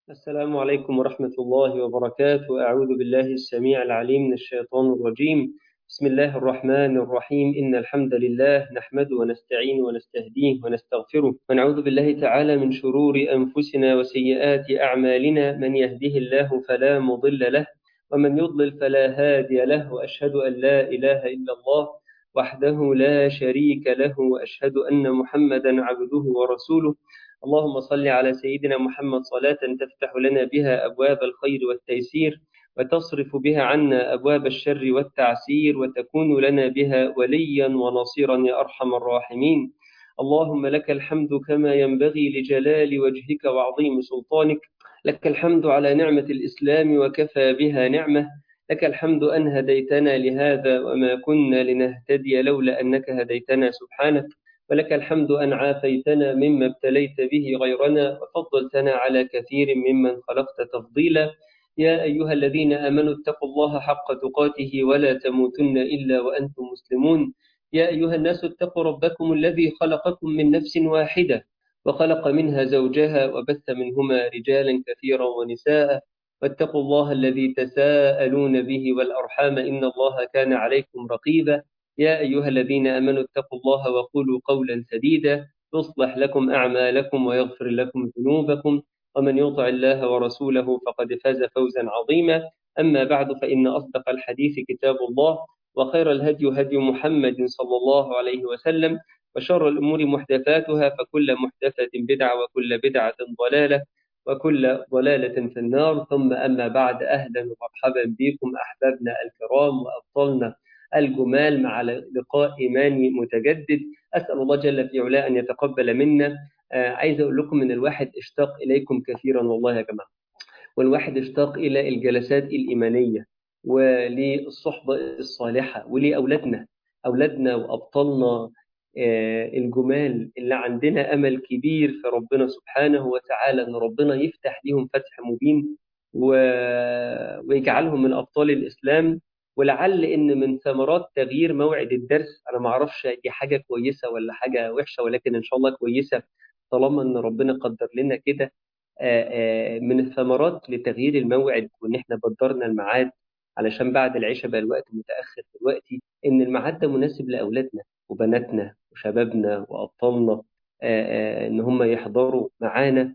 السلام عليكم ورحمة الله وبركاته أعوذ بالله السميع العليم من الشيطان الرجيم بسم الله الرحمن الرحيم إن الحمد لله نحمده ونستعين ونستهديه ونستغفره ونعوذ بالله تعالى من شرور أنفسنا وسيئات أعمالنا من يهده الله فلا مضل له ومن يضلل فلا هادي له وأشهد أن لا إله إلا الله وحده لا شريك له وأشهد أن محمدا عبده ورسوله اللهم صل على سيدنا محمد صلاة تفتح لنا بها أبواب الخير والتيسير وتصرف بها عنا أبواب الشر والتعسير وتكون لنا بها وليا ونصيرا يا أرحم الراحمين اللهم لك الحمد كما ينبغي لجلال وجهك وعظيم سلطانك لك الحمد على نعمة الإسلام وكفى بها نعمة لك الحمد أن هديتنا لهذا وما كنا لنهتدي لولا أنك هديتنا سبحانك ولك الحمد أن عافيتنا مما ابتليت به غيرنا وفضلتنا على كثير ممن خلقت تفضيلا يا أيها الذين آمنوا اتقوا الله حق تقاته ولا تموتن إلا وأنتم مسلمون يا أيها الناس اتقوا ربكم الذي خلقكم من نفس واحدة وخلق منها زوجها وبث منهما رجالا كثيرا ونساء واتقوا الله الذي تساءلون به والأرحام إن الله كان عليكم رقيبا يا أيها الذين آمنوا اتقوا الله وقولوا قولا سديدا يصلح لكم أعمالكم ويغفر لكم ذنوبكم ومن يطع الله ورسوله فقد فاز فوزا عظيما أما بعد فإن أصدق الحديث كتاب الله وخير الهدي هدي محمد صلى الله عليه وسلم وشر الأمور محدثاتها فكل محدثة بدعة وكل بدعة ضلالة وكل ضلالة في النار ثم أما بعد أهلا ومرحبا بكم أحبابنا الكرام وأبطالنا الجمال مع لقاء إيماني متجدد أسأل الله جل في علاه أن يتقبل منا آه عايز أقول لكم أن الواحد اشتاق إليكم كثيرا والله يا جماعة والواحد اشتاق إلى الجلسات الإيمانية وللصحبة الصالحة ولأولادنا أولادنا وأبطالنا آه الجمال اللي عندنا أمل كبير في ربنا سبحانه وتعالى أن ربنا يفتح ليهم فتح مبين و... ويجعلهم من أبطال الإسلام ولعل ان من ثمرات تغيير موعد الدرس انا ما اعرفش دي حاجه كويسه ولا حاجه وحشه ولكن ان شاء الله كويسه طالما ان ربنا قدر لنا كده من الثمرات لتغيير الموعد وان احنا بدرنا الميعاد علشان بعد العشاء بقى الوقت متاخر دلوقتي ان الميعاد ده مناسب لاولادنا وبناتنا وشبابنا وابطالنا ان هم يحضروا معانا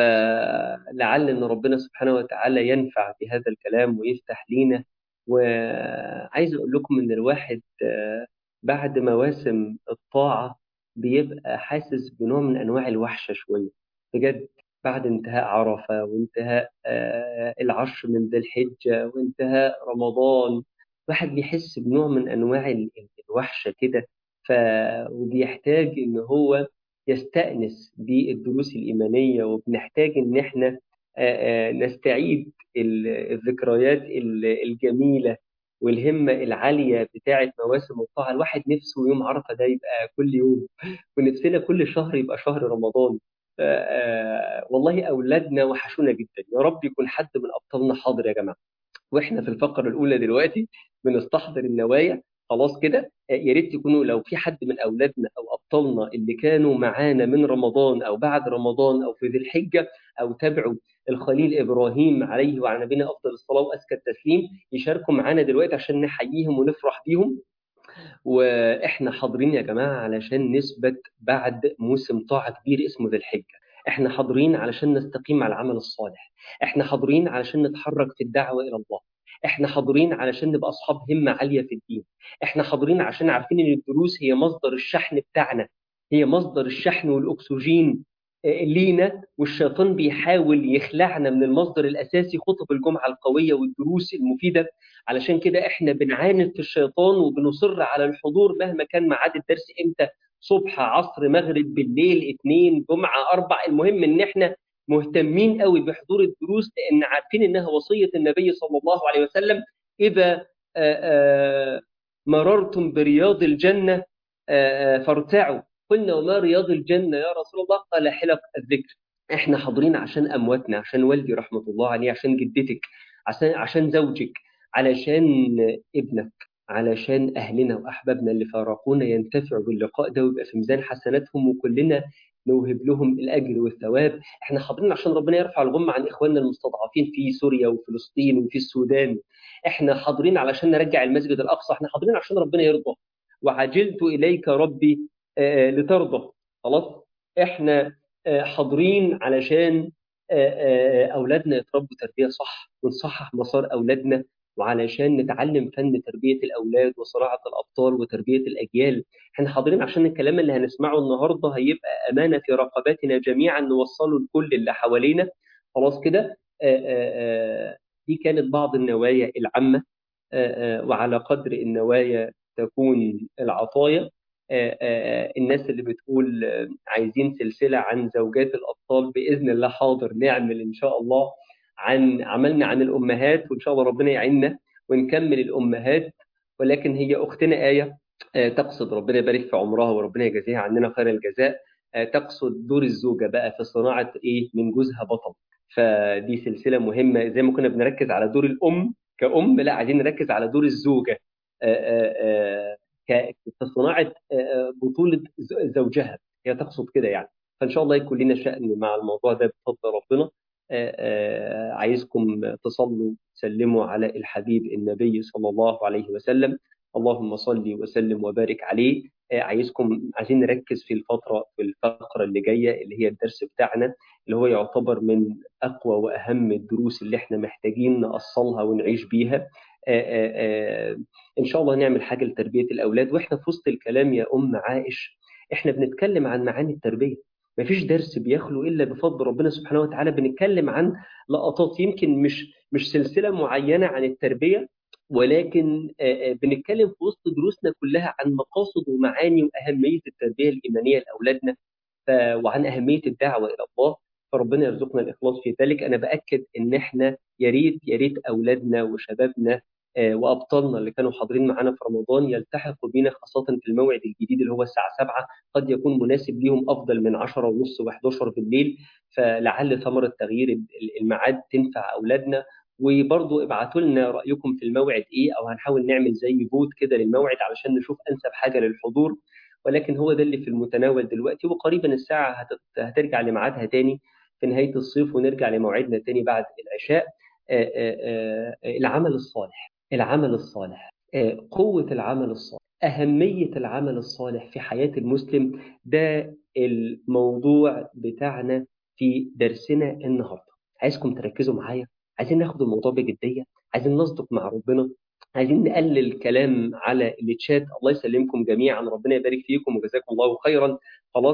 فلعل ان ربنا سبحانه وتعالى ينفع بهذا الكلام ويفتح لينا وعايز اقول لكم ان الواحد بعد مواسم الطاعه بيبقى حاسس بنوع من انواع الوحشه شويه بجد بعد انتهاء عرفه وانتهاء العشر من ذي الحجه وانتهاء رمضان الواحد بيحس بنوع من انواع الوحشه كده ف وبيحتاج ان هو يستأنس بالدروس الإيمانية وبنحتاج إن إحنا نستعيد الذكريات الجميلة والهمة العالية بتاعة مواسم الطاعة الواحد نفسه يوم عرفة ده يبقى كل يوم ونفسنا كل شهر يبقى شهر رمضان والله أولادنا وحشونا جدا يا رب يكون حد من أبطالنا حاضر يا جماعة وإحنا في الفقرة الأولى دلوقتي بنستحضر النوايا خلاص كده يا ريت يكونوا لو في حد من اولادنا او ابطالنا اللي كانوا معانا من رمضان او بعد رمضان او في ذي الحجه او تابعوا الخليل ابراهيم عليه وعلى نبينا افضل الصلاه وازكى التسليم يشاركوا معانا دلوقتي عشان نحييهم ونفرح بيهم واحنا حاضرين يا جماعه علشان نثبت بعد موسم طاعه كبير اسمه ذي الحجه احنا حاضرين علشان نستقيم على العمل الصالح احنا حاضرين علشان نتحرك في الدعوه الى الله احنا حاضرين علشان نبقى اصحاب همه عاليه في الدين احنا حاضرين عشان عارفين ان الدروس هي مصدر الشحن بتاعنا هي مصدر الشحن والاكسجين لينا والشيطان بيحاول يخلعنا من المصدر الاساسي خطب الجمعه القويه والدروس المفيده علشان كده احنا بنعاند في الشيطان وبنصر على الحضور مهما كان ميعاد الدرس امتى صبح عصر مغرب بالليل اثنين جمعه اربع المهم ان احنا مهتمين قوي بحضور الدروس لان عارفين انها وصيه النبي صلى الله عليه وسلم اذا مررتم برياض الجنه فارتعوا قلنا وما رياض الجنه يا رسول الله قال حلق الذكر احنا حاضرين عشان امواتنا عشان والدي رحمه الله عليه عشان جدتك عشان عشان زوجك علشان ابنك علشان اهلنا واحبابنا اللي فارقونا ينتفعوا باللقاء ده ويبقى في ميزان حسناتهم وكلنا نوهب لهم الاجر والثواب احنا حاضرين عشان ربنا يرفع الغمه عن اخواننا المستضعفين في سوريا وفلسطين وفي السودان احنا حاضرين علشان نرجع المسجد الاقصى احنا حاضرين عشان ربنا يرضى وعجلت اليك ربي آه لترضى خلاص احنا آه حاضرين علشان آه اولادنا يتربوا تربيه صح ونصحح مسار اولادنا وعلشان نتعلم فن تربيه الاولاد وصناعه الابطال وتربيه الاجيال احنا حاضرين عشان الكلام اللي هنسمعه النهارده هيبقى امانه في رقباتنا جميعا نوصله لكل اللي حوالينا خلاص كده دي كانت بعض النوايا العامه وعلى قدر النوايا تكون العطايا الناس اللي بتقول عايزين سلسله عن زوجات الابطال باذن الله حاضر نعمل ان شاء الله عن عملنا عن الامهات وان شاء الله ربنا يعيننا ونكمل الامهات ولكن هي اختنا ايه تقصد ربنا يبارك في عمرها وربنا يجازيها عننا خير الجزاء تقصد دور الزوجه بقى في صناعه ايه من جوزها بطل فدي سلسله مهمه زي ما كنا بنركز على دور الام كأم لا عايزين نركز على دور الزوجه في صناعه بطوله زوجها هي تقصد كده يعني فان شاء الله يكون لنا شأن مع الموضوع ده بفضل ربنا عايزكم تصلوا تسلموا على الحبيب النبي صلى الله عليه وسلم اللهم صل وسلم وبارك عليه عايزكم عايزين نركز في الفترة في الفقرة اللي جاية اللي هي الدرس بتاعنا اللي هو يعتبر من أقوى وأهم الدروس اللي احنا محتاجين نأصلها ونعيش بيها إن شاء الله نعمل حاجة لتربية الأولاد وإحنا في وسط الكلام يا أم عائش إحنا بنتكلم عن معاني التربية مفيش درس بيخلو الا بفضل ربنا سبحانه وتعالى بنتكلم عن لقطات يمكن مش مش سلسله معينه عن التربيه ولكن بنتكلم في وسط دروسنا كلها عن مقاصد ومعاني واهميه التربيه الايمانيه لاولادنا وعن اهميه الدعوه الى الله فربنا يرزقنا الاخلاص في ذلك انا باكد ان احنا يا ريت يا ريت اولادنا وشبابنا وابطالنا اللي كانوا حاضرين معانا في رمضان يلتحقوا بينا خاصه في الموعد الجديد اللي هو الساعه 7 قد يكون مناسب ليهم افضل من 10 ونص و11 بالليل فلعل ثمره تغيير الميعاد تنفع اولادنا وبرضه ابعتوا لنا رايكم في الموعد ايه او هنحاول نعمل زي فوت كده للموعد علشان نشوف انسب حاجه للحضور ولكن هو ده اللي في المتناول دلوقتي وقريبا الساعه هترجع لميعادها تاني في نهايه الصيف ونرجع لموعدنا تاني بعد العشاء العمل الصالح العمل الصالح قوة العمل الصالح أهمية العمل الصالح في حياة المسلم ده الموضوع بتاعنا في درسنا النهاردة عايزكم تركزوا معايا عايزين ناخد الموضوع بجدية عايزين نصدق مع ربنا عايزين نقلل الكلام على التشات الله يسلمكم جميعا ربنا يبارك فيكم وجزاكم الله خيرا خلاص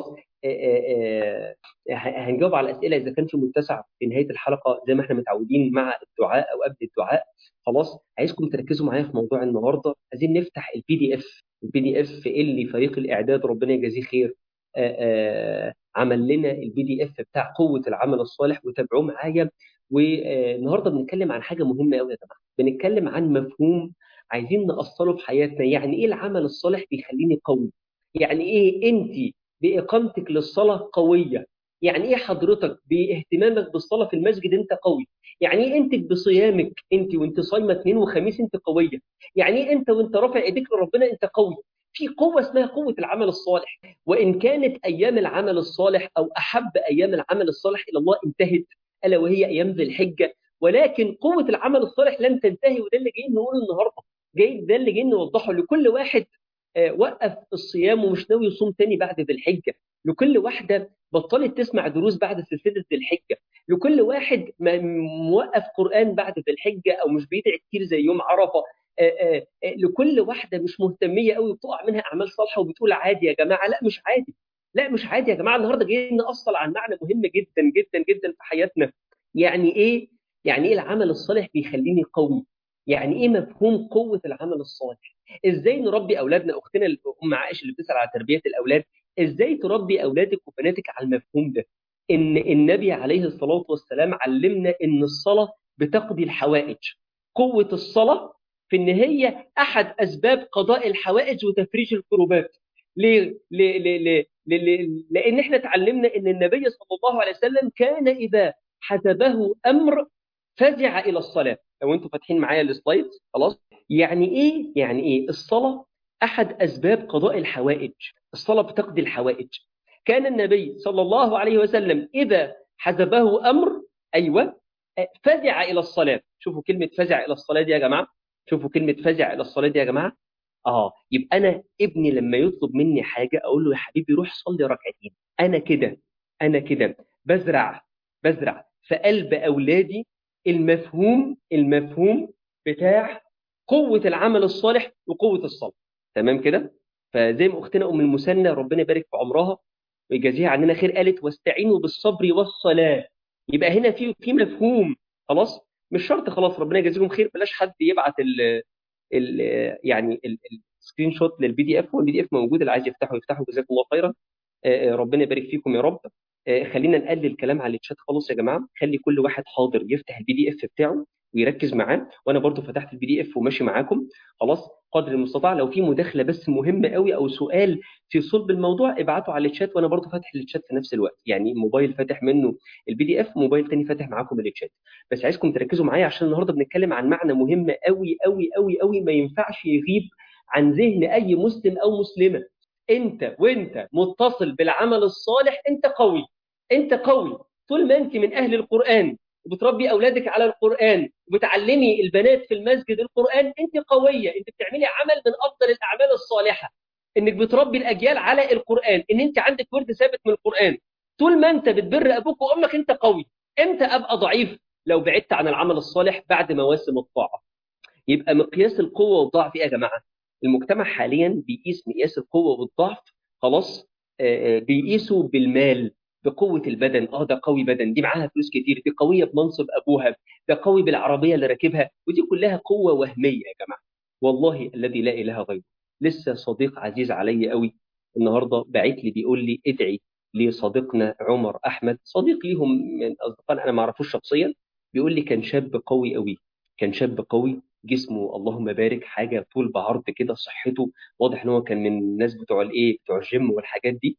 هنجاوب على الاسئله اذا كان في متسع في نهايه الحلقه زي ما احنا متعودين مع الدعاء او قبل الدعاء خلاص عايزكم تركزوا معايا في موضوع النهارده عايزين نفتح البي دي اف البي دي اف اللي فريق الاعداد ربنا يجازيه خير آآ آآ عمل لنا البي دي اف بتاع قوه العمل الصالح وتابعوه معايا والنهارده بنتكلم عن حاجه مهمه قوي يا جماعه بنتكلم عن مفهوم عايزين نأصله في حياتنا يعني ايه العمل الصالح بيخليني قوي يعني ايه انت باقامتك للصلاه قويه يعني ايه حضرتك باهتمامك بالصلاه في المسجد انت قوي يعني ايه انت بصيامك انت وانت صايمه اثنين وخميس انت قويه يعني ايه انت وانت رافع ايديك لربنا انت قوي في قوه اسمها قوه العمل الصالح وان كانت ايام العمل الصالح او احب ايام العمل الصالح الى الله انتهت الا وهي ايام ذي الحجه ولكن قوه العمل الصالح لن تنتهي وده اللي جايين نقوله النهارده جاي ده اللي جايين نوضحه لكل واحد وقف الصيام ومش ناوي يصوم تاني بعد ذي الحجه لكل واحده بطلت تسمع دروس بعد سلسله ذي الحجه لكل واحد موقف قران بعد ذي الحجه او مش بيدعي كتير زي يوم عرفه آآ آآ لكل واحده مش مهتميه قوي بتقع منها اعمال صالحه وبتقول عادي يا جماعه لا مش عادي لا مش عادي يا جماعه النهارده جايين نأصل عن معنى مهم جدا جدا جدا في حياتنا يعني ايه يعني ايه العمل الصالح بيخليني قوي يعني ايه مفهوم قوه العمل الصالح ازاي نربي اولادنا اختنا ام عائشه اللي بتسال على تربيه الاولاد ازاي تربي اولادك وبناتك على المفهوم ده ان النبي عليه الصلاه والسلام علمنا ان الصلاه بتقضي الحوائج قوه الصلاه في ان هي احد اسباب قضاء الحوائج وتفريج الكروبات ليه؟ ليه؟ ليه؟ ليه؟ ليه؟ لان احنا اتعلمنا ان النبي صلى الله عليه وسلم كان اذا حسبه امر فزع الى الصلاه لو انتم فاتحين معايا السلايد خلاص يعني ايه يعني ايه الصلاه احد اسباب قضاء الحوائج الصلاه بتقضي الحوائج كان النبي صلى الله عليه وسلم إذا حزبه أمر أيوة فزع إلى الصلاة شوفوا كلمة فزع إلى الصلاة دي يا جماعة شوفوا كلمة فزع إلى الصلاة دي يا جماعة اه يبقى انا ابني لما يطلب مني حاجه اقول له يا حبيبي روح صلي ركعتين انا كده انا كده بزرع بزرع في قلب اولادي المفهوم المفهوم بتاع قوه العمل الصالح وقوه الصلاه تمام كده فزي ما اختنا ام المثنى ربنا يبارك في عمرها ويجازيها عننا خير قالت واستعينوا بالصبر والصلاه يبقى هنا في في مفهوم خلاص مش شرط خلاص ربنا يجازيكم خير بلاش حد يبعت ال ال يعني السكرين شوت للبي دي اف والبي دي اف موجود اللي عايز يفتحه يفتحه جزاكم الله خيرا ربنا يبارك فيكم يا رب خلينا نقلل الكلام على الشات خالص يا جماعه خلي كل واحد حاضر يفتح البي دي اف بتاعه ويركز معاه وانا برضو فتحت البي دي اف وماشي معاكم خلاص قدر المستطاع لو في مداخله بس مهمه قوي او سؤال في صلب الموضوع ابعته على الشات وانا برضو فاتح الشات في نفس الوقت يعني موبايل فاتح منه البي دي اف موبايل تاني فاتح معاكم الشات بس عايزكم تركزوا معايا عشان النهارده بنتكلم عن معنى مهم قوي قوي قوي قوي ما ينفعش يغيب عن ذهن اي مسلم او مسلمه انت وانت متصل بالعمل الصالح انت قوي انت قوي طول ما انت من اهل القران وبتربي اولادك على القران وبتعلمي البنات في المسجد القران انت قويه انت بتعملي عمل من افضل الاعمال الصالحه انك بتربي الاجيال على القران ان انت عندك ورد ثابت من القران طول ما انت بتبر ابوك وامك انت قوي امتى ابقى ضعيف لو بعدت عن العمل الصالح بعد مواسم الطاعه يبقى مقياس القوه والضعف ايه يا جماعه المجتمع حاليا بيقيس مقياس القوه والضعف خلاص بيقيسوا بالمال بقوه البدن اه ده قوي بدن دي معاها فلوس كتير دي قويه بمنصب ابوها ده قوي بالعربيه اللي راكبها ودي كلها قوه وهميه يا جماعه والله الذي لا اله غيره لسه صديق عزيز علي قوي النهارده باعت لي بيقول لي ادعي لصديقنا عمر احمد صديق ليهم من اصدقاء انا ما اعرفوش شخصيا بيقول لي كان شاب قوي قوي كان شاب قوي جسمه اللهم بارك حاجه طول بعرض كده صحته واضح ان هو كان من الناس بتوع الايه بتوع الجيم والحاجات دي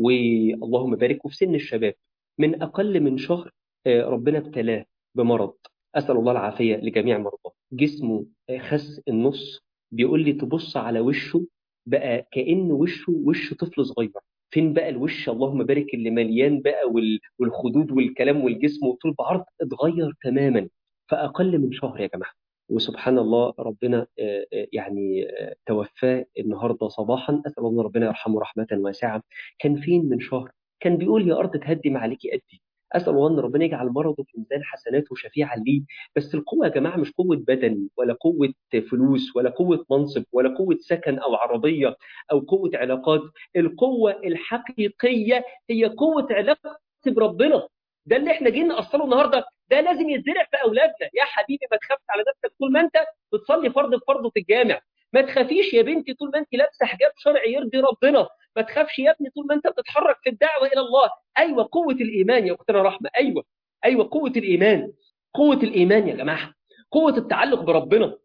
واللهم بارك وفي سن الشباب من اقل من شهر ربنا ابتلاه بمرض اسال الله العافيه لجميع مرضاه جسمه خس النص بيقول لي تبص على وشه بقى كان وشه وش طفل صغير فين بقى الوش اللهم بارك اللي مليان بقى والخدود والكلام والجسم وطول بعرض اتغير تماما فاقل من شهر يا جماعه وسبحان الله ربنا يعني توفاه النهارده صباحا اسال الله ربنا يرحمه رحمه واسعه كان فين من شهر كان بيقول يا ارض تهدي ما عليكي ادي اسال الله ان ربنا يجعل مرضه في ميزان حسناته شفيعا ليه بس القوه يا جماعه مش قوه بدن ولا قوه فلوس ولا قوه منصب ولا قوه سكن او عربيه او قوه علاقات القوه الحقيقيه هي قوه علاقتي بربنا ده اللي احنا جايين نأصله النهارده ده لازم يتزرع في اولادنا يا حبيبي ما تخافش على نفسك طول ما انت بتصلي فرض بفرض في الجامع ما تخافيش يا بنتي طول ما انت لابسه حجاب شرعي يرضي ربنا ما تخافش يا ابني طول ما انت بتتحرك في الدعوه الى الله ايوه قوه الايمان يا اختنا رحمه ايوه ايوه قوه الايمان قوه الايمان يا جماعه قوه التعلق بربنا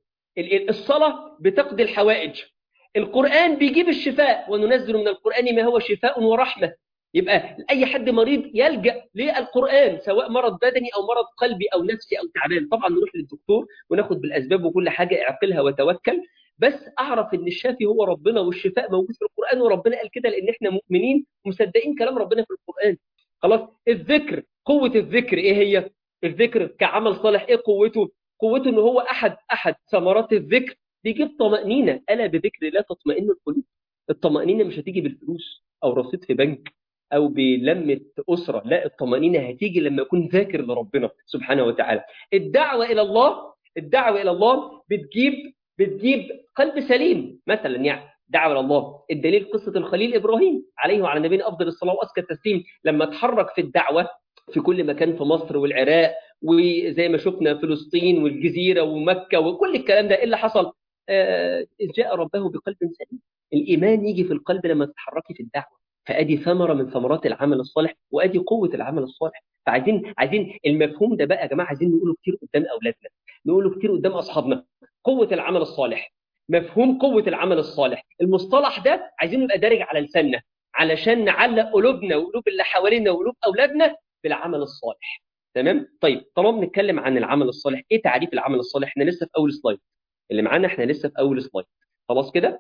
الصلاه بتقضي الحوائج القران بيجيب الشفاء وننزل من القران ما هو شفاء ورحمه يبقى اي حد مريض يلجا للقران سواء مرض بدني او مرض قلبي او نفسي او تعبان طبعا نروح للدكتور وناخد بالاسباب وكل حاجه اعقلها وتوكل بس اعرف ان الشافي هو ربنا والشفاء موجود في القران وربنا قال كده لان احنا مؤمنين ومصدقين كلام ربنا في القران خلاص الذكر قوه الذكر ايه هي الذكر كعمل صالح ايه قوته قوته ان هو احد احد ثمرات الذكر بيجيب طمانينه الا بذكر لا تطمئن القلوب الطمانينه مش هتيجي بالفلوس او رصيد في بنك او بلمه اسره لا الطمانينه هتيجي لما يكون ذاكر لربنا سبحانه وتعالى الدعوه الى الله الدعوه الى الله بتجيب بتجيب قلب سليم مثلا يعني دعوه الى الله الدليل قصه الخليل ابراهيم عليه وعلى نبينا افضل الصلاه وازكى التسليم لما اتحرك في الدعوه في كل مكان في مصر والعراق وزي ما شفنا فلسطين والجزيره ومكه وكل الكلام ده ايه اللي حصل؟ آه جاء ربه بقلب سليم الايمان يجي في القلب لما تتحركي في الدعوه فادي ثمره من ثمرات العمل الصالح وادي قوه العمل الصالح فعايزين عايزين المفهوم ده بقى يا جماعه عايزين نقوله كتير قدام اولادنا نقوله كتير قدام اصحابنا قوه العمل الصالح مفهوم قوه العمل الصالح المصطلح ده عايزينه يبقى دارج على لساننا علشان نعلق قلوبنا وقلوب اللي حوالينا وقلوب اولادنا بالعمل الصالح تمام طيب طالما بنتكلم عن العمل الصالح ايه تعريف العمل الصالح احنا لسه في اول سلايد اللي معانا احنا لسه في اول سلايد خلاص كده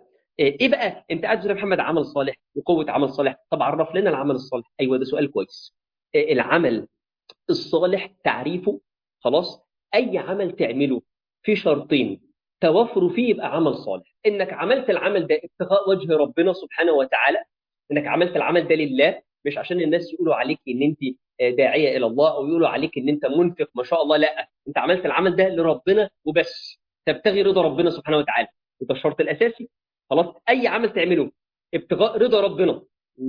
ايه بقى انت قاعد يا محمد عمل صالح وقوه عمل صالح طب عرف لنا العمل الصالح ايوه ده سؤال كويس العمل الصالح تعريفه خلاص اي عمل تعمله في شرطين توفروا فيه يبقى عمل صالح انك عملت العمل ده ابتغاء وجه ربنا سبحانه وتعالى انك عملت العمل ده لله مش عشان الناس يقولوا عليك ان انت داعيه الى الله او يقولوا عليك ان انت منفق ما شاء الله لا انت عملت العمل ده لربنا وبس تبتغي رضا ربنا سبحانه وتعالى وده الشرط الاساسي خلاص اي عمل تعمله ابتغاء رضا ربنا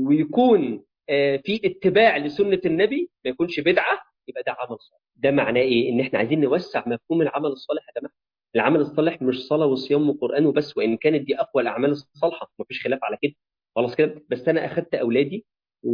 ويكون في اتباع لسنه النبي ما يكونش بدعه يبقى ده عمل صالح ده معناه ايه ان احنا عايزين نوسع مفهوم العمل الصالح يا جماعه العمل الصالح مش صلاه وصيام وقران وبس وان كانت دي اقوى الاعمال الصالحه مفيش خلاف على كده خلاص كده بس انا اخذت اولادي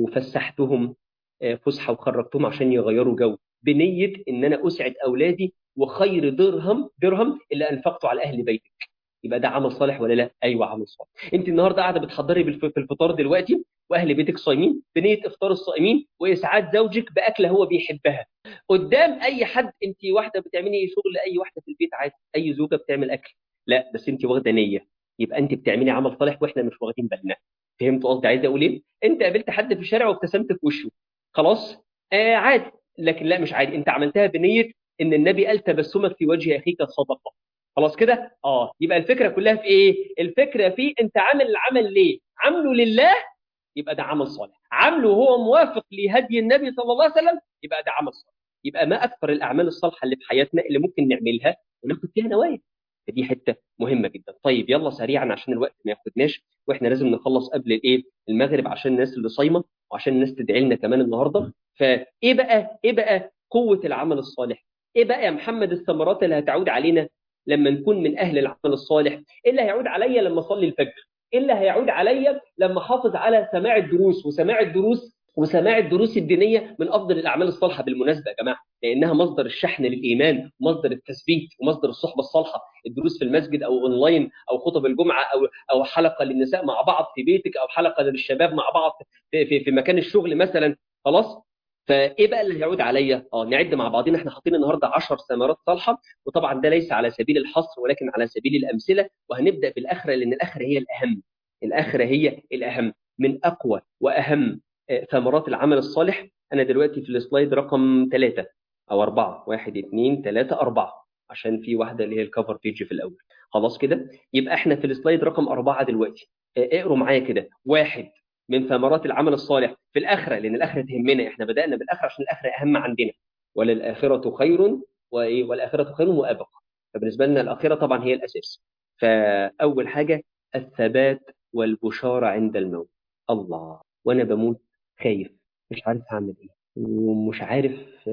وفسحتهم فسحه وخرجتهم عشان يغيروا جو بنيه ان انا اسعد اولادي وخير درهم درهم اللي انفقته على اهل بيتك يبقى ده عمل صالح ولا لا؟ ايوه عمل صالح. انت النهارده قاعده بتحضري في الفطار دلوقتي واهل بيتك صايمين بنيه افطار الصائمين واسعاد زوجك باكله هو بيحبها. قدام اي حد انت واحده بتعملي شغل اي واحده في البيت عادي، اي زوجه بتعمل اكل. لا بس انت واخده نيه. يبقى انت بتعملي عمل صالح واحنا مش واخدين بالنا. فهمتوا قصدي عايز اقول ايه؟ انت قابلت حد في الشارع وابتسمت في وشه. خلاص؟ آه عادي، لكن لا مش عادي، انت عملتها بنيه ان النبي قال تبسمك في وجه اخيك صدقه. خلاص كده اه يبقى الفكره كلها في ايه الفكره في انت عامل العمل ليه عامله لله يبقى ده عمل صالح عامله هو موافق لهدي النبي صلى الله عليه وسلم يبقى ده عمل صالح يبقى ما اكثر الاعمال الصالحه اللي في حياتنا اللي ممكن نعملها وناخد فيها نوايا فدي حته مهمه جدا طيب يلا سريعا عشان الوقت ما ياخدناش واحنا لازم نخلص قبل الايه المغرب عشان الناس اللي صايمه وعشان الناس تدعي لنا كمان النهارده فايه بقى ايه بقى قوه العمل الصالح ايه بقى يا محمد الثمرات اللي هتعود علينا لما نكون من اهل العمل الصالح ايه اللي هيعود عليا لما اصلي الفجر ايه اللي هيعود عليا لما احافظ على سماع الدروس وسماع الدروس وسماع الدروس الدينيه من افضل الاعمال الصالحه بالمناسبه يا جماعه لانها مصدر الشحن للايمان ومصدر التثبيت ومصدر الصحبه الصالحه الدروس في المسجد او اونلاين او خطب الجمعه او او حلقه للنساء مع بعض في بيتك او حلقه للشباب مع بعض في, في, في مكان الشغل مثلا خلاص فايه بقى اللي هيعود عليا؟ اه نعد مع بعضنا احنا حاطين النهارده 10 ثمرات صالحه وطبعا ده ليس على سبيل الحصر ولكن على سبيل الامثله وهنبدا بالاخره لان الاخره هي الاهم. الاخره هي الاهم من اقوى واهم ثمرات العمل الصالح انا دلوقتي في السلايد رقم ثلاثه او اربعه واحد اثنين ثلاثه اربعه عشان في واحده اللي هي الكفر بيج في الاول. خلاص كده؟ يبقى احنا في السلايد رقم اربعه دلوقتي. اقروا معايا كده واحد من ثمرات العمل الصالح في الآخرة لأن الآخرة تهمنا إحنا بدأنا بالآخرة عشان الآخرة أهم عندنا وللآخرة خير وإيه والآخرة خير وأبقى فبالنسبة لنا الآخرة طبعا هي الأساس فأول حاجة الثبات والبشارة عند الموت الله وأنا بموت خايف مش عارف هعمل إيه ومش عارف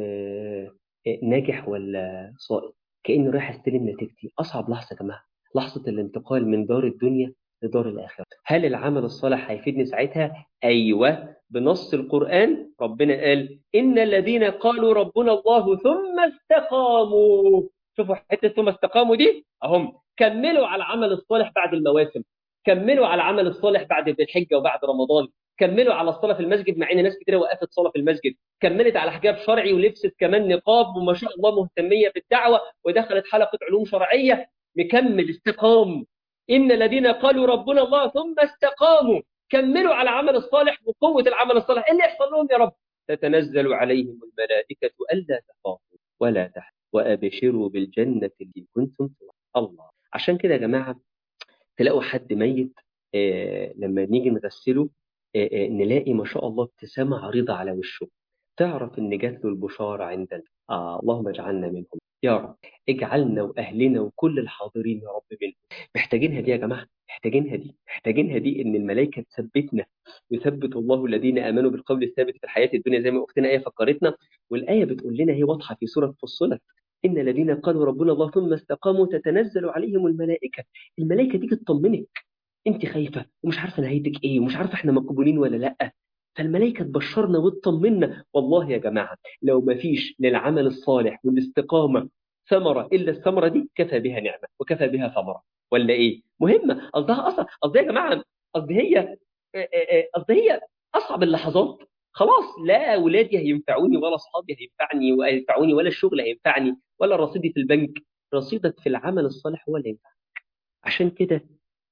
ناجح ولا صائب كأني رايح استلم نتيجتي أصعب لحظة يا جماعة لحظة الانتقال من دار الدنيا لدار الآخرة هل العمل الصالح هيفيدني ساعتها؟ أيوة بنص القرآن ربنا قال إن الذين قالوا ربنا الله ثم استقاموا شوفوا حتة ثم استقاموا دي أهم كملوا على العمل الصالح بعد المواسم كملوا على العمل الصالح بعد الحجة وبعد رمضان كملوا على الصلاة في المسجد مع إن ناس كتير وقفت صلاة في المسجد كملت على حجاب شرعي ولبست كمان نقاب وما شاء الله مهتمية بالدعوة ودخلت حلقة علوم شرعية مكمل استقام إن الذين قالوا ربنا الله ثم استقاموا كملوا على العمل الصالح وقوة العمل الصالح إيه اللي يحصل لهم يا رب تتنزل عليهم الملائكة ألا تخافوا ولا تحزنوا وأبشروا بالجنة التي كنتم الله عشان كده يا جماعة تلاقوا حد ميت آه لما نيجي نغسله آه آه نلاقي ما شاء الله ابتسامة عريضة على وشه تعرف إن جات له البشارة عندنا آه اللهم اجعلنا منهم يا رب اجعلنا واهلنا وكل الحاضرين يا رب منهم محتاجينها دي يا جماعه محتاجينها دي محتاجينها دي ان الملائكه تثبتنا يثبت الله الذين امنوا بالقول الثابت في الحياه الدنيا زي ما اختنا ايه فكرتنا والايه بتقول لنا هي واضحه في سوره فصلت ان الذين قالوا ربنا الله ثم استقاموا تتنزل عليهم الملائكه الملائكه دي تطمنك انت خايفه ومش عارفه نهايتك ايه ومش عارفه احنا مقبولين ولا لا فالملائكة تبشرنا وتطمنا والله يا جماعة لو ما فيش للعمل الصالح والاستقامة ثمرة إلا الثمرة دي كفى بها نعمة وكفى بها ثمرة ولا إيه مهمة قصدها أصلا قصدها يا جماعة قصدي هي قصدي هي أصعب اللحظات خلاص لا أولادي هينفعوني ولا أصحابي هينفعني وينفعوني ولا الشغل هينفعني ولا رصيدي في البنك رصيدك في العمل الصالح هو اللي ينفعك عشان كده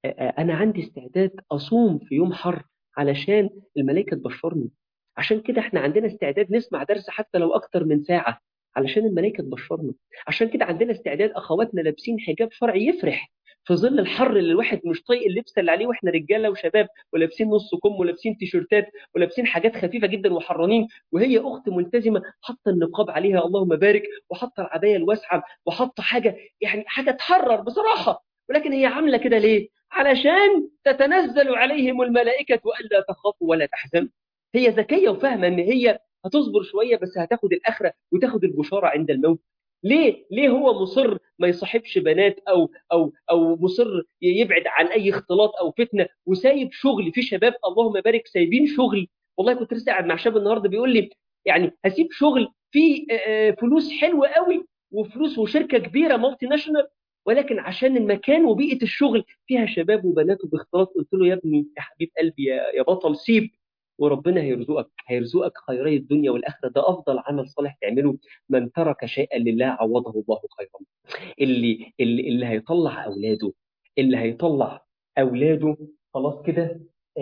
انا عندي استعداد اصوم في يوم حر علشان الملائكه تبشرني عشان كده احنا عندنا استعداد نسمع درس حتى لو اكتر من ساعه علشان الملائكه تبشرنا عشان كده عندنا استعداد اخواتنا لابسين حجاب شرعي يفرح في ظل الحر اللي الواحد مش طايق اللبس اللي عليه واحنا رجاله وشباب ولابسين نص كم ولابسين تيشيرتات ولابسين حاجات خفيفه جدا وحرانين وهي اخت ملتزمه حاطه النقاب عليها اللهم بارك وحاطه العبايه الواسعه وحاطه حاجه يعني حاجه تحرر بصراحه ولكن هي عامله كده ليه؟ علشان تتنزل عليهم الملائكه والا تخافوا ولا تحزنوا هي ذكيه وفاهمه ان هي هتصبر شويه بس هتاخد الاخره وتاخد البشاره عند الموت ليه ليه هو مصر ما يصاحبش بنات او او او مصر يبعد عن اي اختلاط او فتنه وسايب شغل في شباب اللهم بارك سايبين شغل والله كنت لسه قاعد مع شاب النهارده بيقول لي يعني هسيب شغل فيه فلوس حلوه قوي وفلوس وشركه كبيره مالتي ناشونال ولكن عشان المكان وبيئه الشغل فيها شباب وبنات وباختلاط قلت له يا ابني يا حبيب قلبي يا, يا بطل سيب وربنا هيرزقك هيرزقك خيري الدنيا والاخره ده افضل عمل صالح تعمله من ترك شيئا لله عوضه الله خيرا اللي اللي, اللي هيطلع اولاده اللي هيطلع اولاده خلاص كده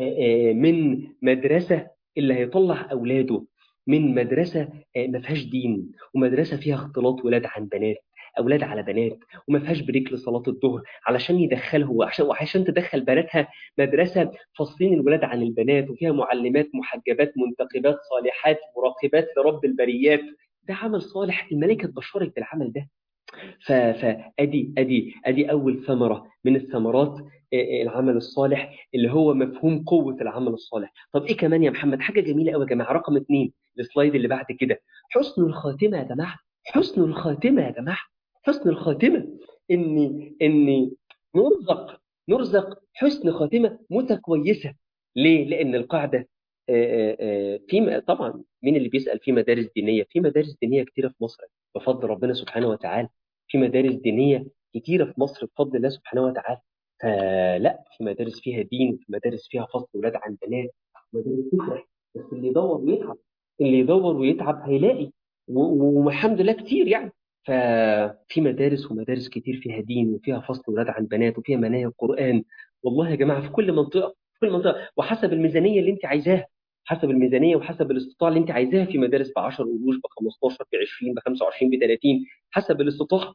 من مدرسه اللي هيطلع اولاده من مدرسه ما فيهاش دين ومدرسه فيها اختلاط ولاد عن بنات اولاد على بنات وما فيهاش بريك لصلاه الظهر علشان يدخله وعشان وعشان تدخل بناتها مدرسه فاصلين الولاد عن البنات وفيها معلمات محجبات منتقبات صالحات مراقبات لرب البريات ده عمل صالح الملائكه تبشرك بالعمل ده فادي ادي ادي اول ثمره من الثمرات العمل الصالح اللي هو مفهوم قوه العمل الصالح طب ايه كمان يا محمد حاجه جميله قوي يا جماعه رقم اثنين السلايد اللي بعد كده حسن الخاتمه يا جماعه حسن الخاتمه يا جماعه حسن الخاتمه اني اني نرزق نرزق حسن خاتمه موتة كويسه ليه؟ لان القاعده في طبعا مين اللي بيسال في مدارس دينيه؟ في مدارس دينيه كتيره في مصر بفضل ربنا سبحانه وتعالى في مدارس دينيه كتيره في مصر بفضل الله سبحانه وتعالى فلا في مدارس فيها دين في مدارس فيها فصل ولاد عن بنات مدارس تفرح بس اللي يدور ويتعب اللي يدور ويتعب هيلاقي والحمد لله كتير يعني ففي مدارس ومدارس كتير فيها دين وفيها فصل ولاد عن بنات وفيها مناهج قرآن والله يا جماعة في كل منطقة في كل منطقة وحسب الميزانية اللي انت عايزاها حسب الميزانية وحسب الاستطاعة اللي انت عايزاها في مدارس ب 10 قروش ب 15 ب 20 ب 25 ب 30 حسب الاستطاعة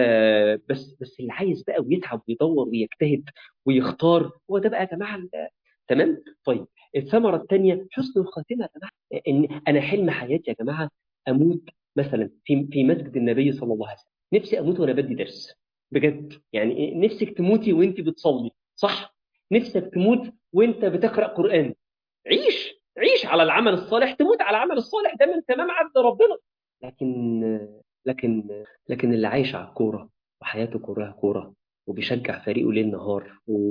فبس بس اللي عايز بقى ويتعب ويدور ويجتهد ويختار هو ده بقى يا جماعة تمام طيب الثمرة الثانية حسن الخاتمة يا جماعة ان انا حلم حياتي يا جماعة اموت مثلا في في مسجد النبي صلى الله عليه وسلم نفسي اموت وانا بدي درس بجد يعني نفسك تموتي وانت بتصلي صح نفسك تموت وانت بتقرا قران عيش عيش على العمل الصالح تموت على العمل الصالح ده من تمام عبد ربنا لكن لكن لكن اللي عايش على الكوره وحياته كورها كوره وبيشجع فريقه ليل نهار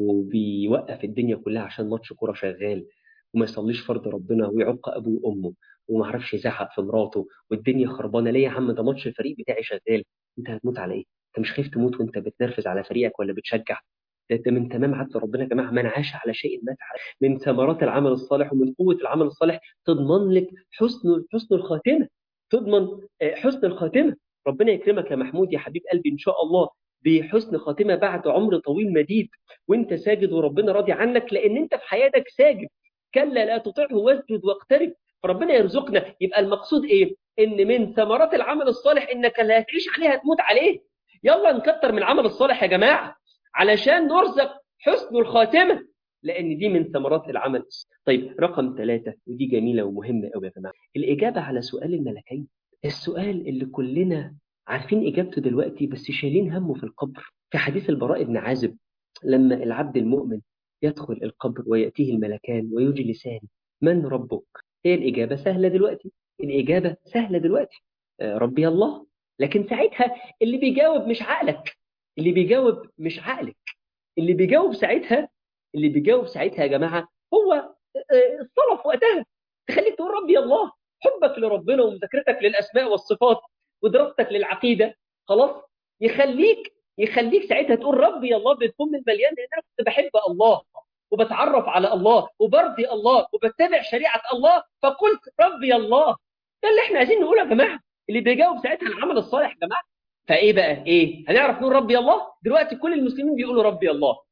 وبيوقف الدنيا كلها عشان ماتش كوره شغال وما يصليش فرض ربنا ويعق ابوه وامه وما عرفش يزعق في مراته والدنيا خربانه ليه يا عم ده ماتش الفريق بتاعي شغال انت هتموت على ايه؟ انت مش خايف تموت وانت بتنرفز على فريقك ولا بتشجع ده, ده من تمام عدل ربنا يا جماعه من عاش على شيء مات على من ثمرات العمل الصالح ومن قوه العمل الصالح تضمن لك حسن حسن الخاتمه تضمن حسن الخاتمه ربنا يكرمك يا محمود يا حبيب قلبي ان شاء الله بحسن خاتمه بعد عمر طويل مديد وانت ساجد وربنا راضي عنك لان انت في حياتك ساجد كلا لا تطعه واسجد واقترب فربنا يرزقنا يبقى المقصود ايه ان من ثمرات العمل الصالح انك لا هتعيش عليه هتموت عليه يلا نكتر من العمل الصالح يا جماعه علشان نرزق حسن الخاتمه لان دي من ثمرات العمل طيب رقم ثلاثة ودي جميلة ومهمة قوي يا جماعة الإجابة على سؤال الملكين السؤال اللي كلنا عارفين إجابته دلوقتي بس شايلين همه في القبر في حديث البراء بن عازب لما العبد المؤمن يدخل القبر ويأتيه الملكان ويجلسان من ربك هي الإجابة سهلة دلوقتي الإجابة سهلة دلوقتي آه ربي الله لكن ساعتها اللي بيجاوب مش عقلك اللي بيجاوب مش عقلك اللي بيجاوب ساعتها اللي بيجاوب ساعتها يا جماعة هو الصلاة في وقتها تخليك تقول ربي الله حبك لربنا ومذاكرتك للأسماء والصفات ودراستك للعقيدة خلاص يخليك يخليك ساعتها تقول ربي الله بالفم المليان لأن أنا كنت بحب الله وبتعرف على الله وبرضي الله وبتبع شريعة الله فقلت ربي الله ده اللي احنا عايزين نقوله يا جماعة اللي بيجاوب ساعتها العمل الصالح يا جماعة فايه بقى ايه هنعرف نقول ربي الله دلوقتي كل المسلمين بيقولوا ربي الله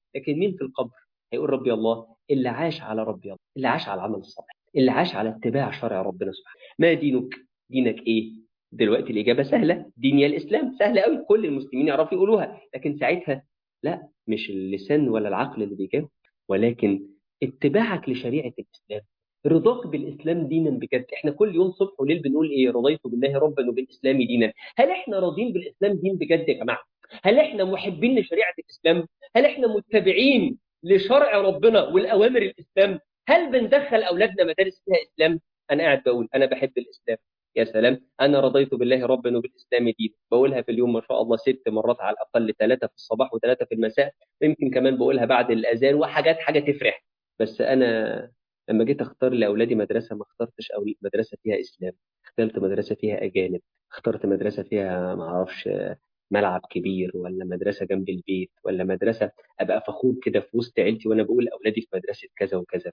لكن مين في القبر هيقول ربي الله اللي عاش على ربي الله اللي عاش على العمل الصالح اللي عاش على اتباع شرع ربنا سبحانه ما دينك دينك ايه دلوقتي الإجابة سهلة ديني الإسلام سهلة قوي كل المسلمين يعرفوا يقولوها لكن ساعتها لا مش اللسان ولا العقل اللي بيجاوب ولكن اتباعك لشريعة الإسلام رضاك بالإسلام دينا بجد احنا كل يوم صبح وليل بنقول ايه رضيت بالله ربا وبالإسلام دينا هل احنا راضين بالإسلام دين بجد يا جماعة هل احنا محبين لشريعة الإسلام هل احنا متبعين لشرع ربنا والأوامر الإسلام هل بندخل أولادنا مدارس فيها إسلام أنا قاعد بقول أنا بحب الإسلام يا سلام أنا رضيت بالله ربا وبالإسلام دين بقولها في اليوم ما شاء الله ست مرات على الأقل ثلاثة في الصباح وثلاثة في المساء يمكن كمان بقولها بعد الأذان وحاجات حاجة تفرح بس أنا لما جيت أختار لأولادي مدرسة ما اخترتش أو مدرسة فيها إسلام اخترت مدرسة فيها أجانب اخترت مدرسة فيها ما أعرفش ملعب كبير ولا مدرسة جنب البيت ولا مدرسة أبقى فخور كده في وسط عيلتي وأنا بقول أولادي في مدرسة كذا وكذا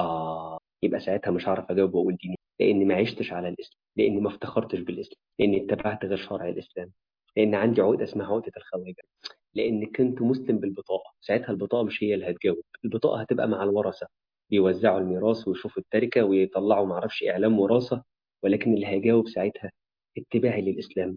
آه يبقى ساعتها مش هعرف أجاوب وأقول ديني لأني ما عشتش على الإسلام لأني ما افتخرتش بالإسلام لأني اتبعت غير شرع الإسلام لأن عندي عقدة اسمها عقدة الخواجة لأن كنت مسلم بالبطاقة ساعتها البطاقة مش هي اللي هتجاوب البطاقة هتبقى مع الورثة بيوزعوا الميراث ويشوفوا التركة ويطلعوا معرفش إعلام وراثة ولكن اللي هيجاوب ساعتها اتباعي للإسلام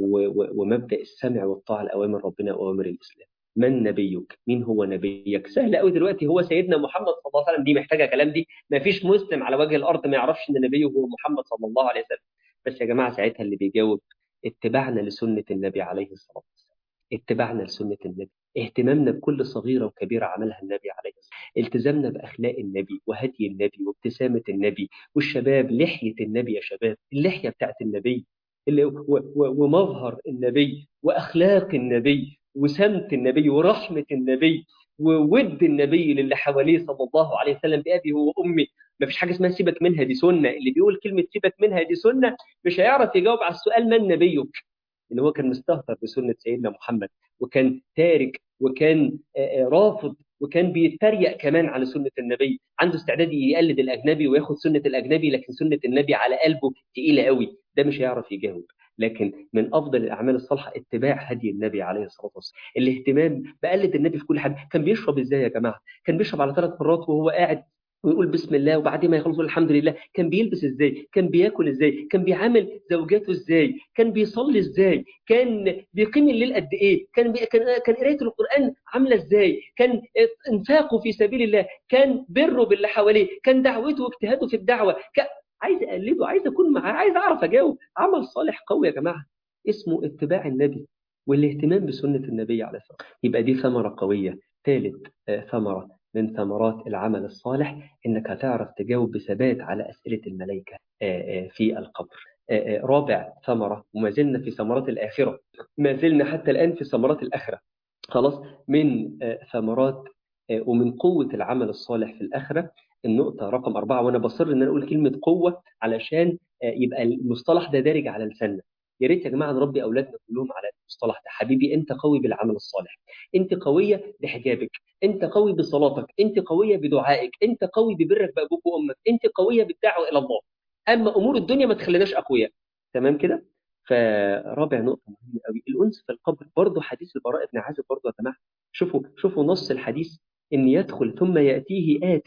ومبدأ السمع والطاعة لأوامر ربنا وأوامر الإسلام من نبيك مين هو نبيك سهل قوي دلوقتي هو سيدنا محمد صلى الله عليه وسلم دي محتاجه كلام دي ما فيش مسلم على وجه الارض ما يعرفش ان نبيه هو محمد صلى الله عليه وسلم بس يا جماعه ساعتها اللي بيجاوب اتباعنا لسنه النبي عليه الصلاه والسلام اتباعنا لسنه النبي اهتمامنا بكل صغيره وكبيره عملها النبي عليه الصلاه والسلام التزامنا باخلاق النبي وهدي النبي وابتسامه النبي والشباب لحيه النبي يا شباب اللحيه بتاعت النبي اللي و و ومظهر النبي واخلاق النبي وسمت النبي ورحمة النبي وود النبي للي حواليه صلى الله عليه وسلم بأبي وأمي ما فيش حاجة اسمها سيبك منها دي سنة اللي بيقول كلمة سيبك منها دي سنة مش هيعرف يجاوب على السؤال من نبيك إن هو كان مستهتر بسنة سيدنا محمد وكان تارك وكان رافض وكان بيتريق كمان على سنة النبي عنده استعداد يقلد الأجنبي وياخد سنة الأجنبي لكن سنة النبي على قلبه تقيلة قوي ده مش هيعرف يجاوب لكن من افضل الاعمال الصالحه اتباع هدي النبي عليه الصلاه والسلام الاهتمام بقلد النبي في كل حاجه كان بيشرب ازاي يا جماعه كان بيشرب على ثلاث مرات وهو قاعد ويقول بسم الله وبعدين ما يخلص الحمد لله كان بيلبس ازاي كان بياكل ازاي كان بيعامل زوجاته ازاي كان بيصلي ازاي كان بيقيم الليل قد ايه كان بي... كان كان قرايه القران عامله ازاي كان انفاقه في سبيل الله كان بره باللي حواليه كان دعوته واجتهاده في الدعوه كان... عايز اقلده عايز اكون معاه عايز اعرف اجاوب عمل صالح قوي يا جماعه اسمه اتباع النبي والاهتمام بسنه النبي عليه الصلاه والسلام يبقى دي ثمره قويه ثالث ثمره من ثمرات العمل الصالح انك هتعرف تجاوب بثبات على اسئله الملائكه في القبر رابع ثمره وما زلنا في ثمرات الاخره ما زلنا حتى الان في ثمرات الاخره خلاص من ثمرات ومن قوه العمل الصالح في الاخره النقطة رقم أربعة وأنا بصر إن أنا أقول كلمة قوة علشان يبقى المصطلح ده دارج على لساننا. يا ريت يا جماعة نربي أولادنا كلهم على المصطلح ده، حبيبي أنت قوي بالعمل الصالح، أنت قوية بحجابك، أنت قوي بصلاتك، أنت قوية بدعائك، أنت قوي ببرك بأبوك وأمك، أنت قوية بالدعوة إلى الله. أما أمور الدنيا ما تخليناش أقوياء. تمام كده؟ فرابع نقطة مهمة قوي الأنس في القبر برضه حديث البراء بن عازب برضه يا جماعة شوفوا شوفوا نص الحديث إن يدخل ثم يأتيه آت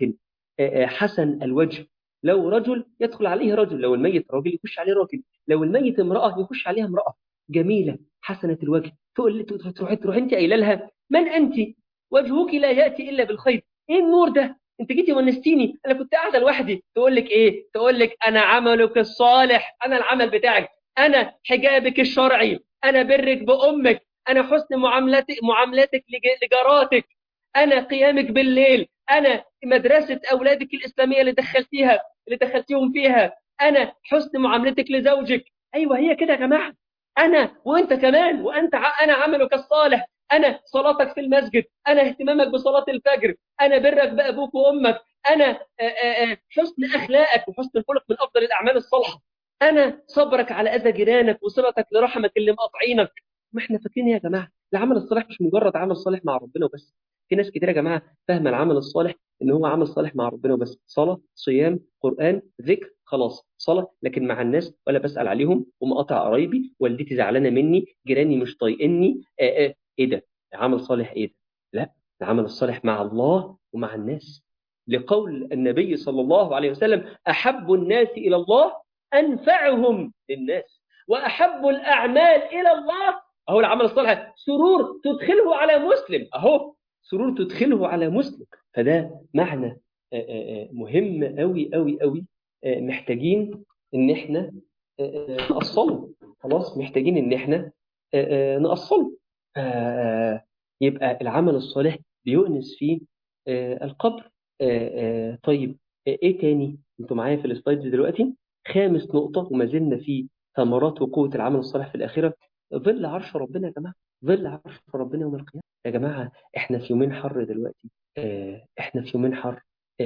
حسن الوجه لو رجل يدخل عليه رجل لو الميت راجل يخش عليه راجل لو الميت امرأة يخش عليها امرأة جميلة حسنة الوجه تقول تروح تروح انت قايله لها من انت وجهك لا ياتي الا بالخير ايه النور ده انت جيتي ونستيني انا كنت قاعده لوحدي تقول لك ايه تقول لك انا عملك الصالح انا العمل بتاعك انا حجابك الشرعي انا برك بامك انا حسن معاملتك معاملتك لجاراتك انا قيامك بالليل انا مدرسه اولادك الاسلاميه اللي دخلتيها اللي دخلتيهم فيها انا حسن معاملتك لزوجك ايوه هي كده يا جماعه انا وانت كمان وانت انا عملك الصالح انا صلاتك في المسجد انا اهتمامك بصلاه الفجر انا برك بابوك وامك انا حسن اخلاقك وحسن الخلق من افضل الاعمال الصالحه انا صبرك على اذى جيرانك وصلتك لرحمك اللي مقاطعينك ما احنا فاكرين يا جماعه العمل الصالح مش مجرد عمل صالح مع ربنا وبس في ناس كتير يا جماعه فاهمه العمل الصالح ان هو عمل صالح مع ربنا وبس صلاه صيام قران ذكر خلاص صلاه لكن مع الناس ولا بسال عليهم ومقاطع قرايبي والدتي زعلانه مني جيراني مش طايقني ايه ده عمل صالح ايه ده لا العمل الصالح مع الله ومع الناس لقول النبي صلى الله عليه وسلم أحب الناس إلى الله أنفعهم للناس وأحب الأعمال إلى الله أهو العمل الصالح سرور تدخله على مسلم أهو سرور تدخله على مسلم فده معنى مهم قوي قوي قوي محتاجين ان احنا نأصله خلاص محتاجين ان احنا نأصله يبقى العمل الصالح بيؤنس فيه القبر طيب ايه تاني انتوا معايا في السلايدز دلوقتي خامس نقطة وما زلنا في ثمرات وقوة العمل الصالح في الآخرة ظل عرش ربنا يا جماعة ظل عرش ربنا يوم القيامة يا جماعة احنا في يومين حر دلوقتي احنا في يومين حر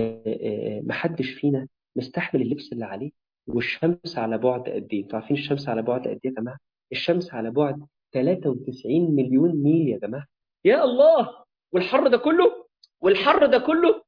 محدش فينا مستحمل اللبس اللي عليه والشمس على بعد قد ايه؟ انتوا عارفين الشمس على بعد قد ايه يا جماعه؟ الشمس على بعد 93 مليون ميل يا جماعه. يا الله والحر ده كله والحر ده كله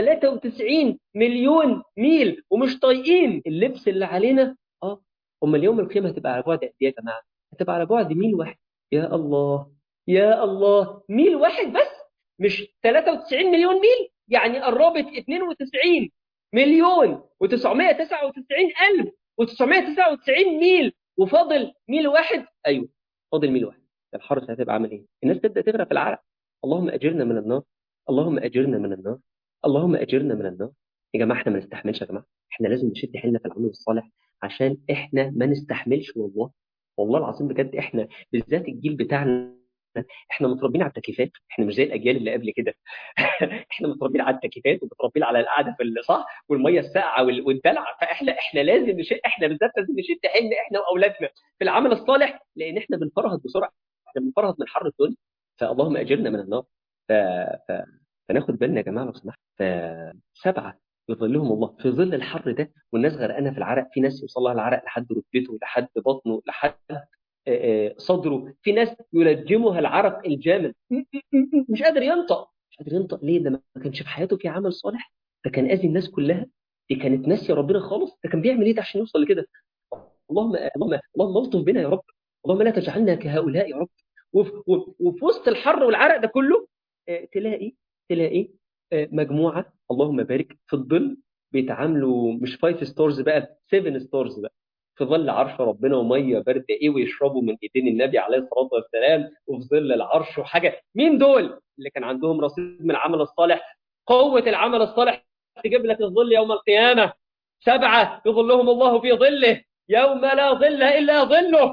93 مليون ميل ومش طايقين اللبس اللي علينا اه امال يوم القيامه هتبقى على بعد قد ايه يا جماعه؟ هتبقى على بعد ميل واحد يا الله يا الله ميل واحد بس مش 93 مليون ميل يعني قربت 92 مليون و999 ألف و999 ميل وفاضل ميل واحد أيوه فاضل ميل واحد الحرس هتبقى عامل إيه؟ الناس تبدأ تغرق في العرق اللهم أجرنا من النار اللهم أجرنا من النار اللهم أجرنا من النار يا جماعة احنا ما نستحملش يا جماعة احنا لازم نشد حيلنا في العمل الصالح عشان احنا ما نستحملش والله والله العظيم بجد احنا بالذات الجيل بتاعنا احنا متربيين على التكييفات احنا مش زي الاجيال اللي قبل كده احنا متربيين على التكييفات ومتربيين على القعده في صح والميه الساقعه والدلع فاحنا احنا لازم نشد احنا بالذات لازم نشد حيلنا احنا واولادنا في العمل الصالح لان احنا بنفرهد بسرعه احنا بنفرهد من حر الدنيا فاللهم اجرنا من النار ف... ف... فناخد بالنا يا جماعه لو سمحت فسبعه يظلهم الله في ظل الحر ده والناس غرقانه في العرق في ناس يوصل لها العرق لحد ركبته لحد بطنه لحد صدره في ناس يلجمها العرق الجامد مش قادر ينطق مش قادر ينطق ليه ده ما كانش في حياته في عمل صالح ده كان اذي الناس كلها دي كانت ناسيه ربنا خالص ده كان بيعمل ايه ده عشان يوصل لكده اللهم اللهم اللهم الطف بنا يا رب اللهم لا تجعلنا كهؤلاء يا رب وفي, وفي وسط الحر والعرق ده كله تلاقي تلاقي مجموعه اللهم بارك في الظل بيتعاملوا مش فايف ستارز بقى 7 ستارز بقى في ظل عرش ربنا وميه بارده ايه ويشربوا من ايدين النبي عليه الصلاه والسلام وفي ظل العرش وحاجه مين دول اللي كان عندهم رصيد من العمل الصالح قوه العمل الصالح تجيب لك الظل يوم القيامه سبعه يظلهم الله في ظله يوم لا ظل الا ظله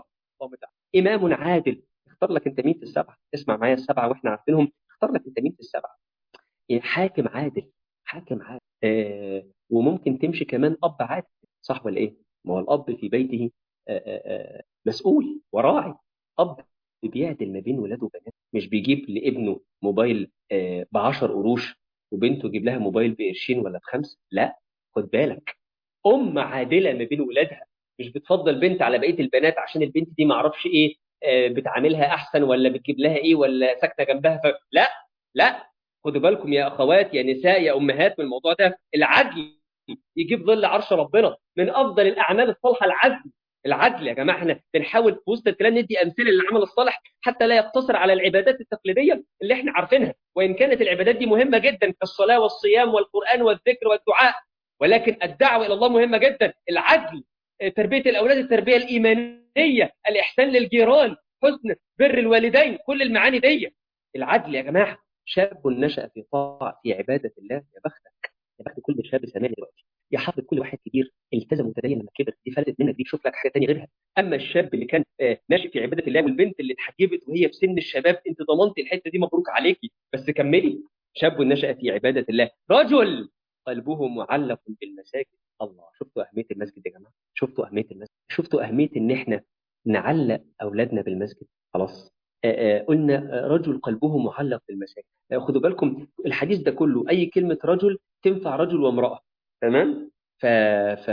امام عادل اختار لك انت مين في السبعه اسمع معايا السبعه واحنا عارفينهم اختار لك انت مين في السبعه حاكم عادل حاكم عادل آه وممكن تمشي كمان اب عادل صح ولا ايه ما هو الاب في بيته آآ آآ مسؤول وراعي اب بيعدل ما بين ولاده وبناته مش بيجيب لابنه موبايل ب 10 قروش وبنته يجيب لها موبايل بقرشين ولا بخمسه لا خد بالك ام عادله ما بين ولادها مش بتفضل بنت على بقيه البنات عشان البنت دي ما اعرفش ايه بتعاملها احسن ولا بتجيب لها ايه ولا ساكنه جنبها ف... لا لا خدوا بالكم يا اخوات يا نساء يا امهات من الموضوع ده العدل يجيب ظل عرش ربنا من افضل الاعمال الصالحه العدل العدل يا جماعه احنا بنحاول في وسط الكلام ندي امثله للعمل الصالح حتى لا يقتصر على العبادات التقليديه اللي احنا عارفينها وان كانت العبادات دي مهمه جدا كالصلاه والصيام والقران والذكر والدعاء ولكن الدعوه الى الله مهمه جدا العدل تربيه الاولاد التربيه الايمانيه الاحسان للجيران حسن بر الوالدين كل المعاني دي العدل يا جماعه شاب نشا في طاعه في عباده الله يا بختك يا بخت كل شاب سامعني دلوقتي يا حضرة كل واحد كبير التزم وتدين لما كبر دي فلتت منك دي شوف لك حاجه ثانيه غيرها اما الشاب اللي كان ناشئ في عباده الله والبنت اللي اتحجبت وهي في سن الشباب انت ضمنت الحته دي مبروك عليكي بس كملي شاب نشا في عباده الله رجل قلبه معلق بالمساجد الله شفتوا اهميه المسجد يا جماعه شفتوا اهميه المسجد شفتوا اهميه ان احنا نعلق اولادنا بالمسجد خلاص آآ قلنا رجل قلبه معلق بالمساجد خدوا بالكم الحديث ده كله اي كلمه رجل تنفع رجل وامراه تمام ف... ف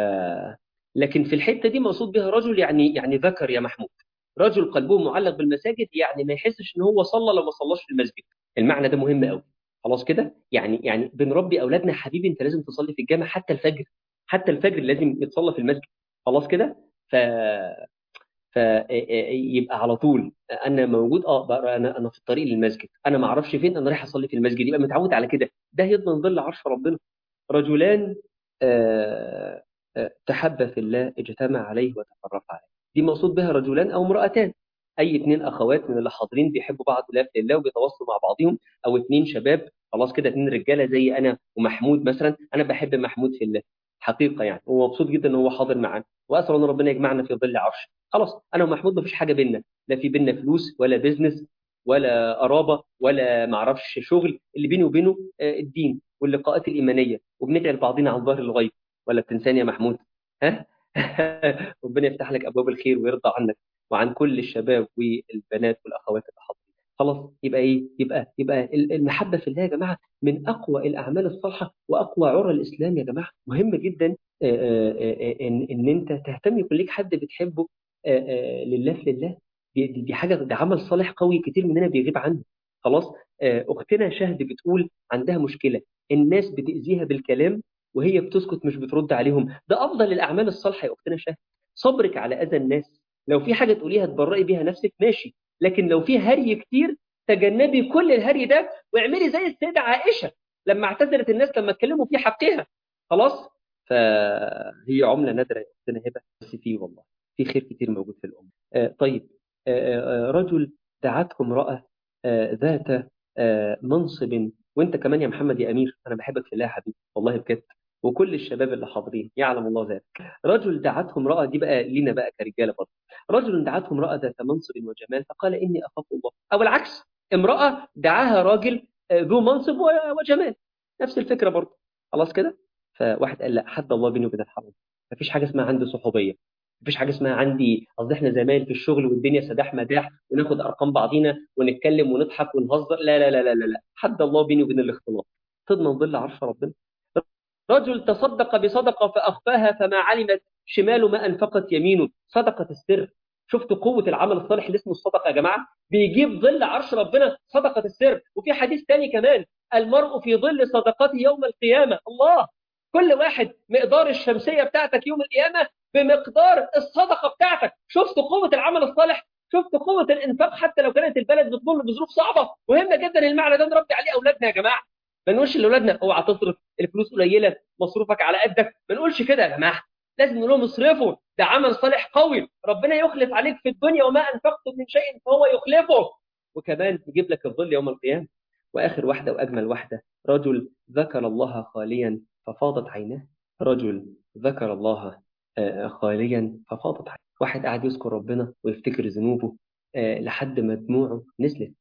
لكن في الحته دي مقصود بها رجل يعني يعني ذكر يا محمود رجل قلبه معلق بالمساجد يعني ما يحسش ان هو صلى لو ما صلاش في المسجد المعنى ده مهم قوي خلاص كده يعني يعني بنربي اولادنا حبيبي انت لازم تصلي في الجامع حتى الفجر حتى الفجر لازم يتصلى في المسجد خلاص كده ف فيبقى على طول انا موجود اه بقى انا انا في الطريق للمسجد انا ما اعرفش فين انا رايح اصلي في المسجد يبقى متعود على كده ده يضمن ظل عرش ربنا رجلان آه، آه، تحبا في الله اجتمع عليه وتفرقا عليه دي مقصود بها رجلان او امرأتان اي اثنين اخوات من اللي حاضرين بيحبوا بعض الله في الله وبيتواصلوا مع بعضهم او اثنين شباب خلاص كده اثنين رجاله زي انا ومحمود مثلا انا بحب محمود في الله حقيقه يعني ومبسوط جدا ان هو حاضر معانا واسال ان ربنا يجمعنا في ظل عرش خلاص انا ومحمود مفيش حاجه بينا لا في بينا فلوس ولا بيزنس ولا قرابه ولا معرفش شغل اللي بيني وبينه آه، الدين واللقاءات الايمانيه وبندعي لبعضنا عن ظهر الغيب ولا بتنساني يا محمود ها ربنا يفتح لك ابواب الخير ويرضى عنك وعن كل الشباب والبنات والاخوات اللي حاضرين خلاص يبقى ايه يبقى يبقى المحبه في الله يا جماعه من اقوى الاعمال الصالحه واقوى عرى الاسلام يا جماعه مهم جدا آه، آه، آه، ان ان انت تهتم يكون ليك حد بتحبه آه، آه، لله في لله دي, دي دي حاجه ده عمل صالح قوي كتير مننا بيغيب عنه خلاص آه، اختنا شهد بتقول عندها مشكله الناس بتاذيها بالكلام وهي بتسكت مش بترد عليهم ده افضل الاعمال الصالحه يا اختنا شهد صبرك على اذى الناس لو في حاجه تقوليها تبرئي بيها نفسك ماشي لكن لو في هري كتير تجنبي كل الهري ده واعملي زي السيده عائشه لما اعتذرت الناس لما اتكلموا في حقها خلاص فهي عمله نادره يا اختنا هبه بس في والله في خير كتير موجود في الامه آه طيب آه آه رجل دعته امراه آه ذات آه منصب وانت كمان يا محمد يا امير انا بحبك في الله يا حبيبي والله بجد وكل الشباب اللي حاضرين يعلم الله ذلك رجل دعته امراه دي بقى لينا بقى كرجاله برضه رجل دعته امراه ذات منصب وجمال فقال اني اخاف الله او العكس امراه دعاها راجل آه، ذو منصب و- وجمال نفس الفكره برضه خلاص كده فواحد قال لا حد الله بيني وبين الحرام مفيش حاجه اسمها عندي صحوبيه مفيش حاجه اسمها عندي قصدي احنا زمايل في الشغل والدنيا سداح مداح وناخد ارقام بعضينا ونتكلم ونضحك ونهزر لا لا لا لا لا, لا. حد الله بيني وبين الاختلاط تضمن ظل عرش ربنا رجل تصدق بصدقه فاخفاها فما علمت شماله ما انفقت يمينه صدقه السر شفتوا قوه العمل الصالح اللي اسمه الصدقه يا جماعه بيجيب ظل عرش ربنا صدقه السر وفي حديث تاني كمان المرء في ظل صدقته يوم القيامه الله كل واحد مقدار الشمسيه بتاعتك يوم القيامه بمقدار الصدقه بتاعتك شفتوا قوه العمل الصالح شفتوا قوه الانفاق حتى لو كانت البلد بتمر بظروف صعبه مهم جدا المعنى ده نربي عليه اولادنا يا جماعه ما نقولش لاولادنا اوعى تصرف الفلوس قليله مصروفك على قدك ما نقولش كده يا جماعه لازم نقول لهم اصرفوا ده عمل صالح قوي ربنا يخلف عليك في الدنيا وما انفقتم من شيء فهو يخلفه وكمان يجيب لك الظل يوم القيامه واخر واحده واجمل واحده رجل ذكر الله خاليا ففاضت عيناه رجل ذكر الله آه، خاليا ففاضت عيناه واحد قاعد يذكر ربنا ويفتكر ذنوبه آه، لحد ما دموعه نزلت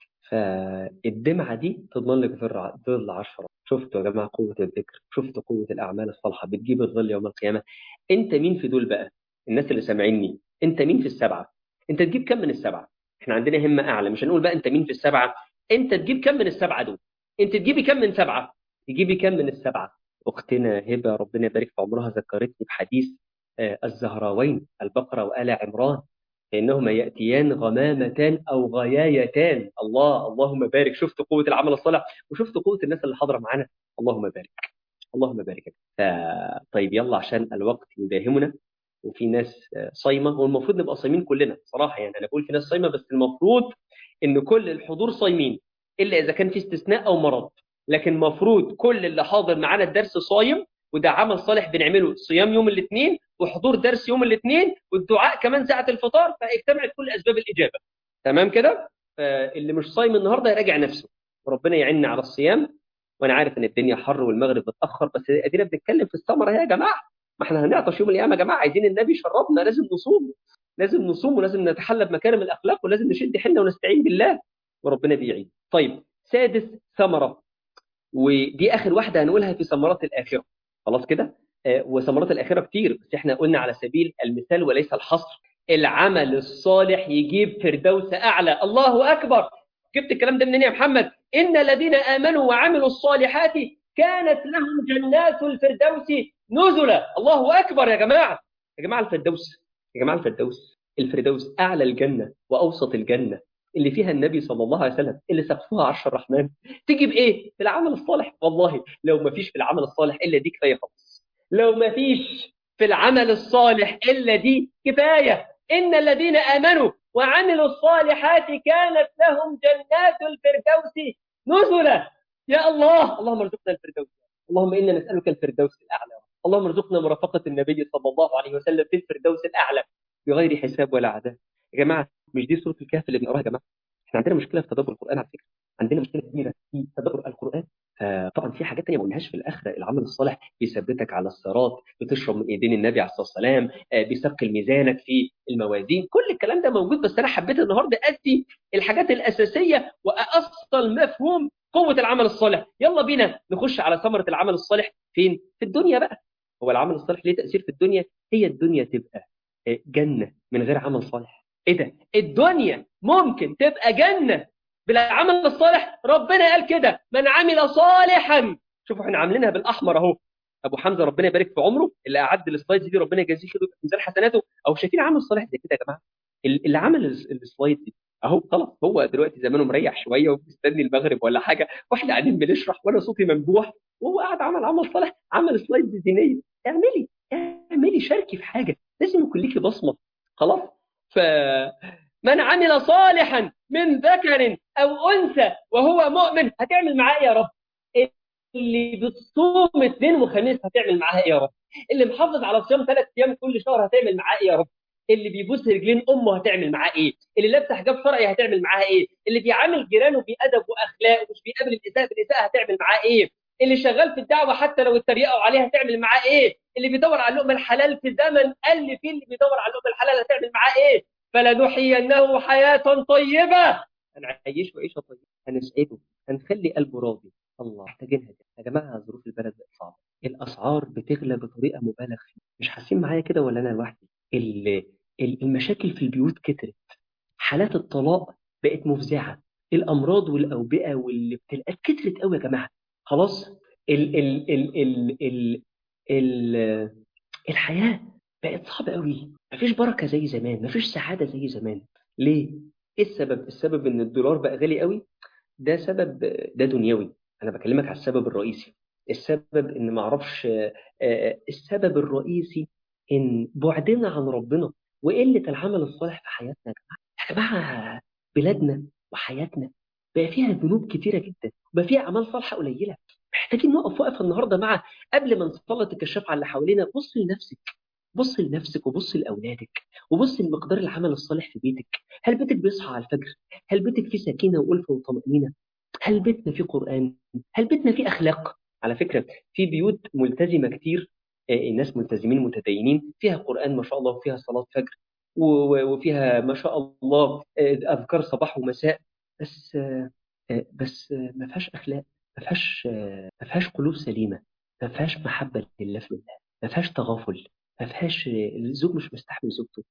فالدمعة دي تضمن لك ظل ظل عشرة شفتوا يا جماعة قوة الذكر شفتوا قوة الأعمال الصالحة بتجيب الظل يوم القيامة أنت مين في دول بقى الناس اللي سامعيني أنت مين في السبعة أنت تجيب كم من السبعة احنا عندنا همة أعلى مش هنقول بقى أنت مين في السبعة أنت تجيب كم من السبعة دول أنت تجيبي كم من سبعة تجيبي كم من السبعة أختنا هبة ربنا يبارك في عمرها ذكرتني بحديث آه، الزهراوين البقرة وآل عمران فإنهما يأتيان غمامتان أو غيايتان الله اللهم بارك شفت قوة العمل الصالح وشفت قوة الناس اللي حاضرة معانا اللهم بارك اللهم بارك ف... طيب يلا عشان الوقت يداهمنا وفي ناس آه، صايمة والمفروض نبقى صايمين كلنا صراحة يعني أنا بقول في ناس صايمة بس المفروض إن كل الحضور صايمين إلا إذا كان في استثناء أو مرض لكن المفروض كل اللي حاضر معانا الدرس صايم وده عمل صالح بنعمله صيام يوم الاثنين وحضور درس يوم الاثنين والدعاء كمان ساعة الفطار فاجتمعت كل أسباب الإجابة تمام كده فاللي مش صايم النهارده يراجع نفسه وربنا يعيننا على الصيام وانا عارف ان الدنيا حر والمغرب متاخر بس ادينا بنتكلم في الثمره يا جماعه ما احنا هنعطش يوم القيامه يا جماعه عايزين النبي يشربنا لازم نصوم لازم نصوم ولازم نتحلى بمكارم الاخلاق ولازم نشد حيلنا ونستعين بالله وربنا بيعين طيب سادس ثمره ودي اخر واحده هنقولها في ثمرات الاخره خلاص كده آه، وثمرات الاخره كتير بس احنا قلنا على سبيل المثال وليس الحصر العمل الصالح يجيب فردوس اعلى الله اكبر جبت الكلام ده منين يا محمد ان الذين امنوا وعملوا الصالحات كانت لهم جنات الفردوس نزلا الله اكبر يا جماعه يا جماعه الفردوس يا جماعه الفردوس الفردوس اعلى الجنه واوسط الجنه اللي فيها النبي صلى الله عليه وسلم اللي سقفها عرش الرحمن تيجي بايه في العمل الصالح والله لو ما فيش في العمل الصالح الا دي كفايه خلاص لو ما فيش في العمل الصالح الا دي كفايه إن الذين آمنوا وعملوا الصالحات كانت لهم جنات الفردوس نزلا يا الله اللهم ارزقنا الفردوس اللهم إنا نسألك الفردوس الأعلى اللهم ارزقنا مرافقة النبي صلى الله عليه وسلم في الفردوس الأعلى بغير حساب ولا عذاب يا جماعة مش دي سورة الكهف اللي بنقراها يا جماعة احنا عندنا مشكلة في تدبر القرآن على فكرة عندنا مشكلة كبيرة في تدبر القرآن فطبعا في حاجات تانية ما قلناهاش في الآخرة العمل الصالح بيثبتك على الصراط بتشرب من ايدين النبي عليه الصلاة والسلام بيثقل ميزانك في الموازين كل الكلام ده موجود بس أنا حبيت النهاردة أدي الحاجات الأساسية وأصل مفهوم قوة العمل الصالح يلا بينا نخش على ثمرة العمل الصالح فين في الدنيا بقى هو العمل الصالح ليه تأثير في الدنيا هي الدنيا تبقى جنة من غير عمل صالح ايه ده الدنيا ممكن تبقى جنة بالعمل الصالح ربنا قال كده من عمل صالحا شوفوا احنا عاملينها بالاحمر اهو ابو حمزه ربنا يبارك في عمره اللي اعد السلايدز دي ربنا يجازيه خير في ميزان حسناته او شايفين عمل صالح زي كده يا جماعه اللي عمل السلايد دي اهو خلاص هو دلوقتي زمانه مريح شويه ومستني المغرب ولا حاجه واحنا قاعدين بنشرح وانا صوتي ممدوح وهو قاعد عمل عمل صالح عمل سلايدز دينيه اعملي اعملي شاركي في حاجه لازم يكون ليكي بصمه خلاص فمن عمل صالحا من ذكر او انثى وهو مؤمن هتعمل معاه ايه يا رب اللي بتصوم اثنين وخميس هتعمل معاها ايه يا رب اللي محافظ على صيام ثلاث ايام كل شهر هتعمل معاه ايه يا رب اللي بيبوس رجلين امه هتعمل معاه ايه اللي لابسه حجاب شرعي هتعمل معاها ايه اللي بيعامل جيرانه بادب واخلاق ومش بيقابل الاساءه بالاساءه هتعمل معاه ايه اللي شغال في الدعوه حتى لو اتريقوا عليها هتعمل معاه ايه اللي بيدور على اللقمه الحلال في زمن قال فيه اللي بيدور على اللقمه الحلال هتعمل معاه ايه فلنحيينه حياه طيبه هنعيشه عيشه طيبه هنسعده هنخلي قلبه راضي الله محتاجينها دي يا جماعه ظروف البلد بقت صعبه الاسعار بتغلى بطريقه مبالغ فيها مش حاسين معايا كده ولا انا لوحدي المشاكل في البيوت كترت حالات الطلاق بقت مفزعه الامراض والاوبئه والابتلاءات كترت قوي يا جماعه خلاص ال ال ال ال ال ال الحياه بقت صعبه قوي مفيش بركه زي زمان مفيش سعاده زي زمان ليه ايه السبب السبب ان الدولار بقى غالي قوي ده سبب ده دنيوي انا بكلمك على السبب الرئيسي السبب ان ما اعرفش السبب الرئيسي ان بعدنا عن ربنا وقله العمل الصالح في حياتنا يا جماعه يا جماعه بلادنا وحياتنا بقى فيها ذنوب كتيره جدا بقى فيها اعمال صالحه قليله محتاجين نقف وقفه النهارده مع قبل ما نسلط الكشاف على اللي حوالينا بص لنفسك بص لنفسك وبص لاولادك وبص لمقدار العمل الصالح في بيتك هل بيتك بيصحى على الفجر هل بيتك فيه سكينه والفه وطمانينه هل بيتنا فيه قران هل بيتنا فيه اخلاق على فكره في بيوت ملتزمه كتير الناس ملتزمين متدينين فيها قرآن ما شاء الله وفيها صلاة فجر وفيها ما شاء الله أذكار صباح ومساء بس بس ما فيهاش أخلاق ما فيهاش ما فيهاش قلوب سليمة ما فيهاش محبة لله في الله ما فيهاش تغافل ما فيهاش الزوج مش مستحمل زوجته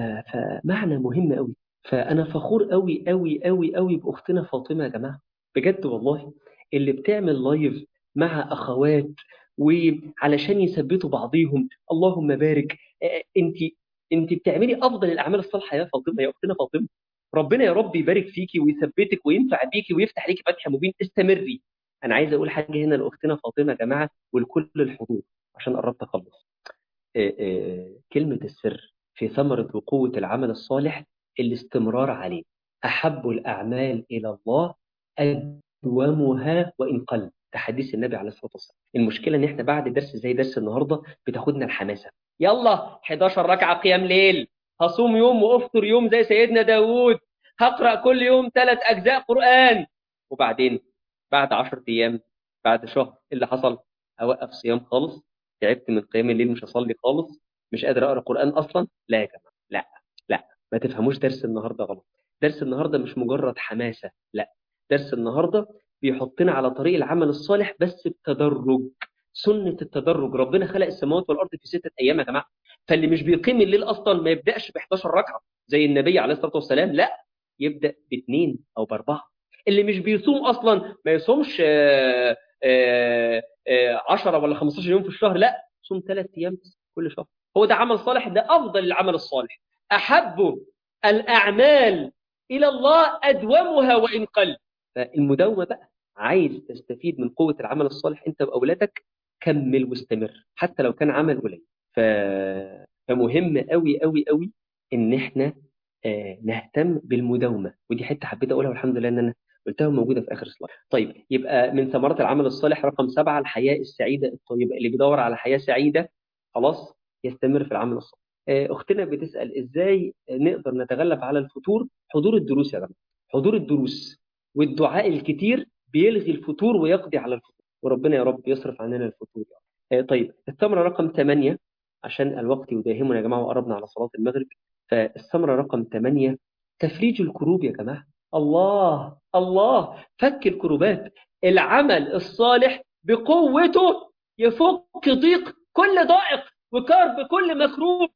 فمعنى مهم قوي فأنا فخور قوي قوي قوي قوي بأختنا فاطمة يا جماعة بجد والله اللي بتعمل لايف مع أخوات وعلشان يثبتوا بعضيهم اللهم بارك انت انت بتعملي افضل الاعمال الصالحه يا فاطمه يا اختنا فاطمه ربنا يا رب يبارك فيكي ويثبتك وينفع بيكي ويفتح ليكي فتح مبين استمري انا عايز اقول حاجه هنا لاختنا فاطمه يا جماعه ولكل الحضور عشان قربت اخلص كلمه السر في ثمره وقوه العمل الصالح الاستمرار عليه احب الاعمال الى الله ادومها وان قل ده حديث النبي عليه الصلاه والسلام المشكله ان احنا بعد درس زي درس النهارده بتاخدنا الحماسه يلا 11 ركعه قيام ليل هصوم يوم وافطر يوم زي سيدنا داوود هقرا كل يوم ثلاث اجزاء قران وبعدين بعد 10 ايام بعد شهر اللي حصل اوقف صيام خالص تعبت من قيام الليل مش هصلي خالص مش قادر اقرا قران اصلا لا يا جماعه لا لا ما تفهموش درس النهارده غلط درس النهارده مش مجرد حماسه لا درس النهارده بيحطنا على طريق العمل الصالح بس بتدرج سنة التدرج ربنا خلق السماوات والأرض في ستة أيام يا جماعة فاللي مش بيقيم الليل أصلا ما يبدأش ب 11 ركعة زي النبي عليه الصلاة والسلام لا يبدأ باثنين أو بأربعة اللي مش بيصوم أصلا ما يصومش 10 ولا 15 يوم في الشهر لا صوم ثلاث أيام كل شهر هو ده عمل صالح ده أفضل العمل الصالح أحب الأعمال إلى الله أدومها وإن قل فالمداومة بقى عايز تستفيد من قوة العمل الصالح أنت وأولادك كمل واستمر حتى لو كان عمل قليل ف... فمهم قوي قوي قوي ان احنا آه، نهتم بالمداومه ودي حته حبيت اقولها والحمد لله ان انا قلتها موجوده في اخر سلايد طيب يبقى من ثمرات العمل الصالح رقم سبعه الحياه السعيده الطيبه اللي بيدور على حياه سعيده خلاص يستمر في العمل الصالح آه، اختنا بتسال ازاي نقدر نتغلب على الفتور حضور الدروس يا جماعه حضور الدروس والدعاء الكتير بيلغي الفتور ويقضي على الفتور وربنا يا رب يصرف عننا الفتور آه، طيب الثمره رقم ثمانيه عشان الوقت يداهمنا يا جماعه وقربنا على صلاه المغرب فالثمره رقم ثمانيه تفريج الكروب يا جماعه الله الله فك الكروبات العمل الصالح بقوته يفك ضيق كل ضائق وكرب كل مكروب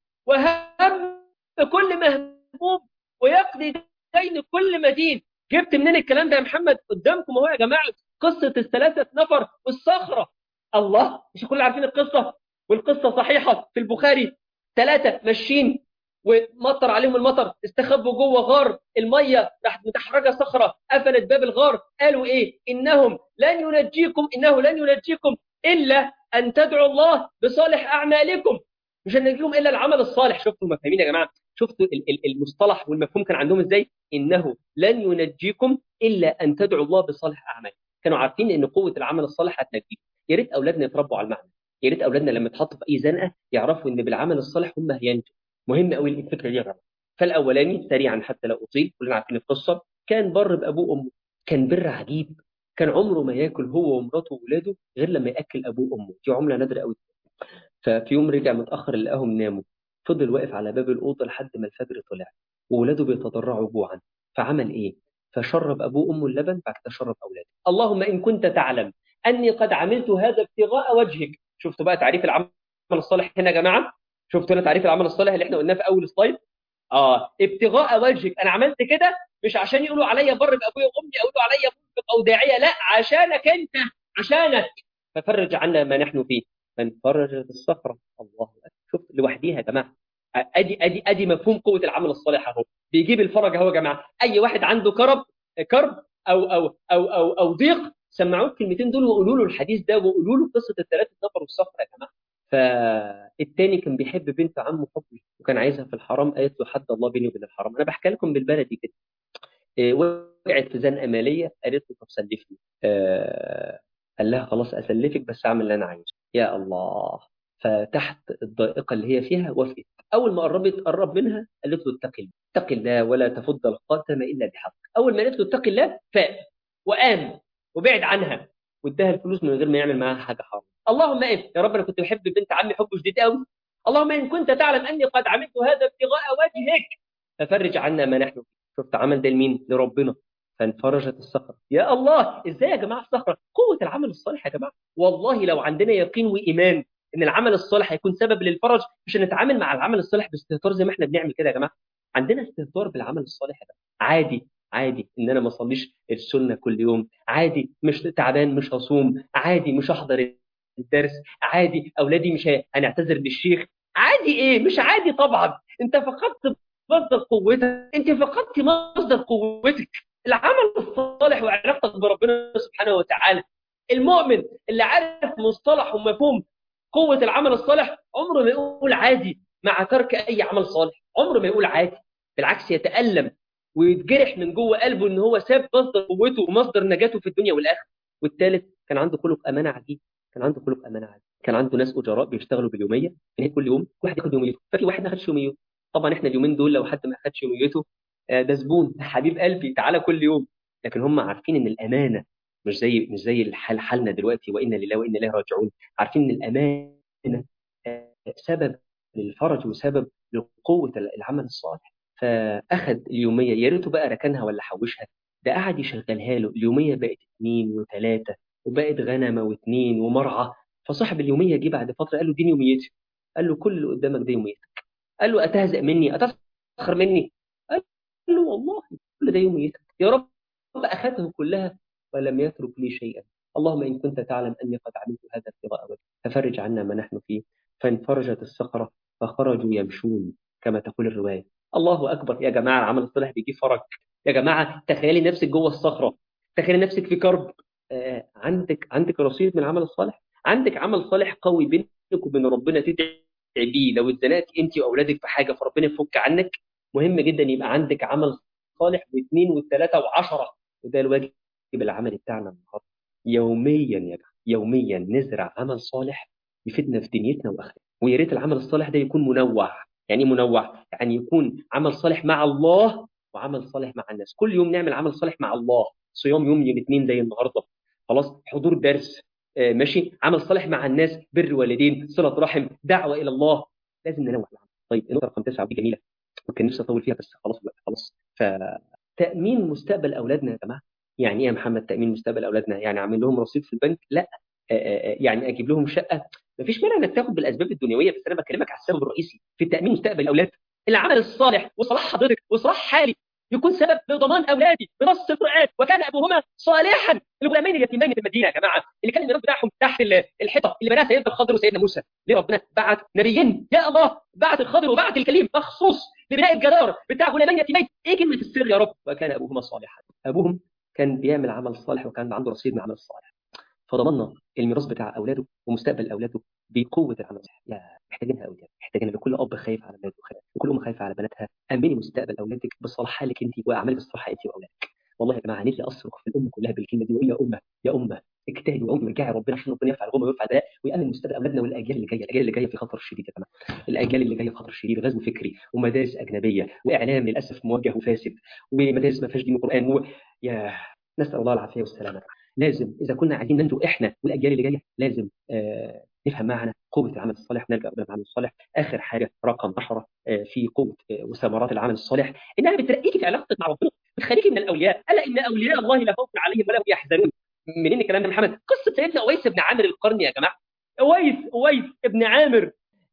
وهم كل مهموم ويقضي دين كل مدين جبت منين الكلام ده يا محمد قدامكم اهو يا جماعه قصه الثلاثه نفر والصخره الله مش كل عارفين القصه والقصه صحيحه في البخاري ثلاثه ماشيين ومطر عليهم المطر استخبوا جوه غار الميه راحت متحرجه صخره قفلت باب الغار قالوا ايه انهم لن ينجيكم انه لن ينجيكم الا ان تدعوا الله بصالح اعمالكم مش هنجيكم الا العمل الصالح شفتوا مفاهيم يا جماعه شفتوا المصطلح والمفهوم كان عندهم ازاي انه لن ينجيكم الا ان تدعوا الله بصالح اعمالكم كانوا عارفين ان قوه العمل الصالح هتنجيكم يا ريت اولادنا يتربوا على المعنى يا ريت اولادنا لما يتحطوا في اي زنقه يعرفوا ان بالعمل الصالح هم هينجوا مهم قوي الفكره دي يا جماعه فالاولاني سريعا حتى لا اطيل كلنا عارفين القصه كان بر بابوه وامه كان بر عجيب كان عمره ما ياكل هو ومراته واولاده غير لما ياكل ابوه وامه دي عمله نادره قوي ففي يوم رجع متاخر لقاهم ناموا فضل واقف على باب الاوضه لحد ما الفجر طلع واولاده بيتضرعوا جوعا فعمل ايه فشرب ابوه وامه اللبن بعد كده شرب اولاده اللهم ان كنت تعلم اني قد عملت هذا ابتغاء وجهك شفتوا بقى تعريف العمل الصالح هنا يا جماعه شفتوا هنا تعريف العمل الصالح اللي احنا قلناه في اول سلايد اه ابتغاء وجهك انا عملت كده مش عشان يقولوا عليا بر بابويا وامي او يقولوا عليا منفق او داعيه لا عشانك انت عشانك ففرج عنا ما نحن فيه فانفرجت الصخره الله اكبر شوف لوحديها يا جماعه ادي ادي ادي مفهوم قوه العمل الصالح اهو بيجيب الفرج اهو يا جماعه اي واحد عنده كرب كرب او او او او, أو ضيق سمعوه الكلمتين دول وقولوا له الحديث ده وقولوا له قصه الثلاثه نفر والصخره يا جماعه فالتاني كان بيحب بنت عمه حبي وكان عايزها في الحرام قالت له حد الله بيني وبين الحرام انا بحكي لكم بالبلدي كده إيه وقعت في زنقه ماليه قالت له طب سلفني آه قال لها خلاص اسلفك بس اعمل اللي انا عايزه يا الله فتحت الضائقه اللي هي فيها وافقت اول ما قربت قرب منها قالت له اتق الله اتق الله ولا تفض الخاتم الا بحق اول ما قالت له اتق الله فاق وقام وبعد عنها واداها الفلوس من غير ما يعمل معاها حاجه حرام اللهم ايه يا رب انا كنت بحب بنت عمي حب شديد قوي اللهم ان كنت تعلم اني قد عملت هذا ابتغاء وجهك ففرج عنا ما نحن شفت عمل ده لمين لربنا فانفرجت الصخرة يا الله ازاي يا جماعة الصخرة قوة العمل الصالح يا جماعة والله لو عندنا يقين وإيمان ان العمل الصالح هيكون سبب للفرج مش هنتعامل مع العمل الصالح باستهتار زي ما احنا بنعمل كده يا جماعة عندنا استهتار بالعمل الصالح ده عادي عادي ان انا ما اصليش السنه كل يوم عادي مش تعبان مش هصوم عادي مش هحضر الدرس عادي اولادي مش هنعتذر للشيخ عادي ايه مش عادي طبعا انت فقدت مصدر قوتك انت فقدت مصدر قوتك العمل الصالح وعلاقتك بربنا سبحانه وتعالى المؤمن اللي عارف مصطلح ومفهوم قوة العمل الصالح عمره ما يقول عادي مع ترك أي عمل صالح عمره ما يقول عادي بالعكس يتألم ويتجرح من جوه قلبه ان هو ساب مصدر قوته ومصدر نجاته في الدنيا والاخره والثالث كان عنده خلق امانه عجيب كان عنده خلق امانه عجيب كان عنده ناس اجراء بيشتغلوا باليوميه يعني كل يوم كل واحد ياخد يوميته ففي واحد ما خدش يوميته طبعا احنا اليومين دول لو حد ما خدش يوميته ده زبون حبيب قلبي تعالى كل يوم لكن هم عارفين ان الامانه مش زي مش زي الحال حالنا دلوقتي وانا لله وانا اليه راجعون عارفين ان الامانه سبب للفرج وسبب لقوه العمل الصالح فاخذ اليوميه يا ريته بقى ركنها ولا حوشها ده قعد يشغلها له اليوميه بقت اثنين وثلاثه وبقت غنمه واثنين ومرعى فصاحب اليوميه جه بعد فتره قال له دي يوميتي قال له كل اللي قدامك ده يوميتك قال له اتهزأ مني اتسخر مني قال له والله كل ده يوميتك يا رب اخذه كلها ولم يترك لي شيئا اللهم ان كنت تعلم اني قد عملت هذا ابتغاء وجهك ففرج عنا ما نحن فيه فانفرجت الصخره فخرجوا يمشون كما تقول الروايه الله اكبر يا جماعه العمل الصالح بيجيب فرج يا جماعه تخيلي نفسك جوه الصخره تخيلي نفسك في كرب آه عندك عندك رصيد من العمل الصالح عندك عمل صالح قوي بينك وبين ربنا تدعي بيه لو اتزنقت انت واولادك في حاجه فربنا يفك عنك مهم جدا يبقى عندك عمل صالح واثنين والثلاثه وعشره وده الواجب العملي بتاعنا النهارده يوميا يا جماعه يوميا نزرع عمل صالح يفيدنا في دنيتنا واخرتنا ويا ريت العمل الصالح ده يكون منوع يعني ايه منوع يعني يكون عمل صالح مع الله وعمل صالح مع الناس كل يوم نعمل عمل صالح مع الله صيام يوم الاثنين زي النهارده خلاص حضور درس آه ماشي عمل صالح مع الناس بر والدين صله رحم دعوه الى الله لازم ننوع العمل طيب النقطه رقم تسعه ودي جميله وكان نفسي اطول فيها بس خلاص الوقت خلاص فتامين مستقبل اولادنا يا جماعه يعني ايه يا محمد تامين مستقبل اولادنا يعني اعمل لهم رصيد في البنك لا آآ آآ يعني اجيب لهم شقه مفيش مانع انك تاخد بالاسباب الدنيويه بس انا بكلمك على السبب الرئيسي في تامين مستقبل الاولاد العمل الصالح وصلاح حضرتك وصلاح حالي يكون سبب لضمان اولادي بنص القران وكان ابوهما صالحا الغلامين اليتيمين في المدينه يا جماعه اللي كان الميراث بتاعهم تحت الحيطه اللي بناها سيدنا الخضر وسيدنا موسى ليه ربنا بعت نبيين يا الله بعت الخضر وبعت الكليم مخصوص لبناء الجدار بتاع غلامين يتيمين ايه كلمه السر يا رب وكان ابوهما صالحا ابوهم كان بيعمل عمل صالح وكان عنده رصيد من عمل الصالح فضمنا الميراث بتاع اولاده ومستقبل اولاده بقوه العمل الصالح يا محتاجينها قوي محتاجين لكل اب خايف على بناته وكل ام خايفه على بناتها امني مستقبل اولادك بصلاح حالك انت واعمالك الصالحه انت واولادك والله يا جماعه نفسي اصرخ في الام كلها بالكلمه دي وهي امه يا امه اجتهدي وامه ارجعي ربنا عشان ربنا يرفع الغمه ويرفع الداء ويامن مستقبل اولادنا والاجيال اللي جايه الاجيال اللي جايه في خطر شديد يا جماعه الاجيال اللي جايه في خطر شديد غزو فكري ومدارس اجنبيه واعلام للاسف موجه وفاسد ومدارس ما فيهاش دين وقران و... يا نسال الله العافيه والسلامه لازم اذا كنا عايزين ننجو احنا والاجيال اللي جايه لازم آه نفهم معنى قوه العمل الصالح نرجع الى العمل الصالح اخر حاجه رقم 10 آه في قوه آه وثمرات العمل الصالح انها بترقيكي في علاقتك مع ربنا بتخليكي من الاولياء الا ان اولياء الله لا خوف عليهم ولا هم يحزنون منين الكلام ده محمد قصه سيدنا اويس بن عامر القرني يا جماعه اويس اويس ابن عامر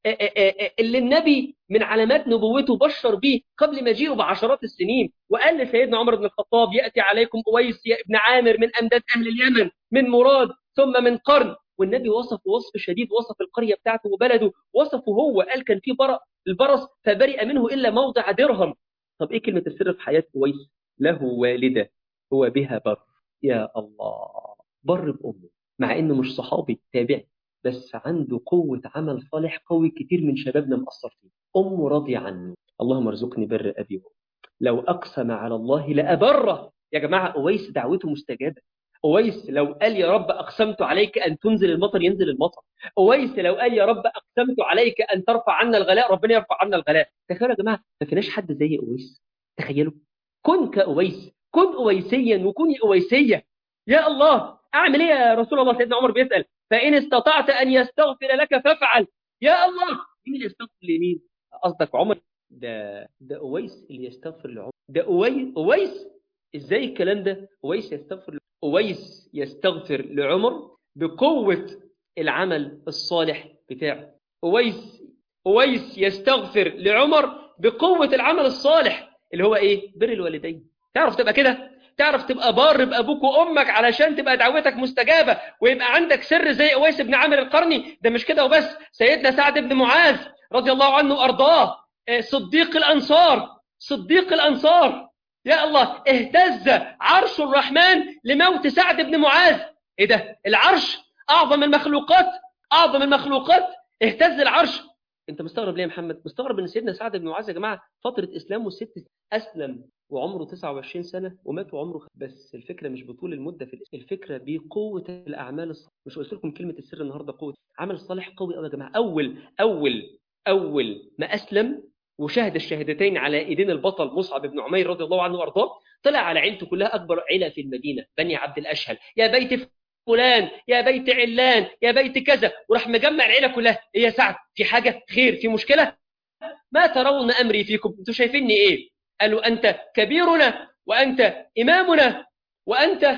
اللي النبي من علامات نبوته بشر به قبل مجيئه بعشرات السنين وقال لسيدنا عمر بن الخطاب ياتي عليكم اويس يا ابن عامر من امداد اهل اليمن من مراد ثم من قرن والنبي وصف وصف شديد وصف القريه بتاعته وبلده وصفه هو قال كان في برأ البرص فبرئ منه الا موضع درهم طب ايه كلمه السر في حياه اويس له والده هو بها بر يا الله بر بامه مع انه مش صحابي تابعي بس عنده قوة عمل صالح قوي كتير من شبابنا مقصر فيه أمه راضية عنه اللهم ارزقني بر أبي وأمي لو أقسم على الله لأبره يا جماعة أويس دعوته مستجابة أويس لو قال يا رب أقسمت عليك أن تنزل المطر ينزل المطر أويس لو قال يا رب أقسمت عليك أن ترفع عنا الغلاء ربنا يرفع عنا الغلاء تخيلوا يا جماعة ما فيناش حد زي أويس تخيلوا كن كأويس كن أويسيا وكوني أويسية يا الله أعمل إيه يا رسول الله سيدنا عمر بيسأل فإن استطعت أن يستغفر لك فافعل يا الله مين اللي يستغفر لمين قصدك عمر ده ده أويس اللي يستغفر لعمر ده أويس أويس إزاي الكلام ده أويس يستغفر أويس يستغفر لعمر بقوة العمل الصالح بتاعه أويس أويس يستغفر لعمر بقوة العمل الصالح اللي هو إيه بر الوالدين تعرف تبقى كده تعرف تبقى بار بأبوك وأمك علشان تبقى دعوتك مستجابة ويبقى عندك سر زي أويس بن عامر القرني ده مش كده وبس سيدنا سعد بن معاذ رضي الله عنه وأرضاه صديق الأنصار صديق الأنصار يا الله اهتز عرش الرحمن لموت سعد بن معاذ ايه ده العرش أعظم المخلوقات أعظم المخلوقات اهتز العرش انت مستغرب ليه يا محمد مستغرب ان سيدنا سعد بن معاذ يا جماعه فتره اسلامه ست اسلم وعمره 29 سنه ومات وعمره خ... بس الفكره مش بطول المده في الاسلام الفكره بقوه الاعمال الصالحه مش قلت لكم كلمه السر النهارده قوه عمل صالح قوي قوي يا جماعه اول اول اول ما اسلم وشهد الشهادتين على ايدين البطل مصعب بن عمير رضي الله عنه وارضاه طلع على عيلته كلها اكبر عيله في المدينه بني عبد الاشهل يا بيت فلان يا بيت علان يا بيت كذا وراح مجمع العيله كلها ايه يا سعد في حاجه خير في مشكله ما ترون امري فيكم انتوا شايفيني ايه قالوا انت كبيرنا وانت امامنا وانت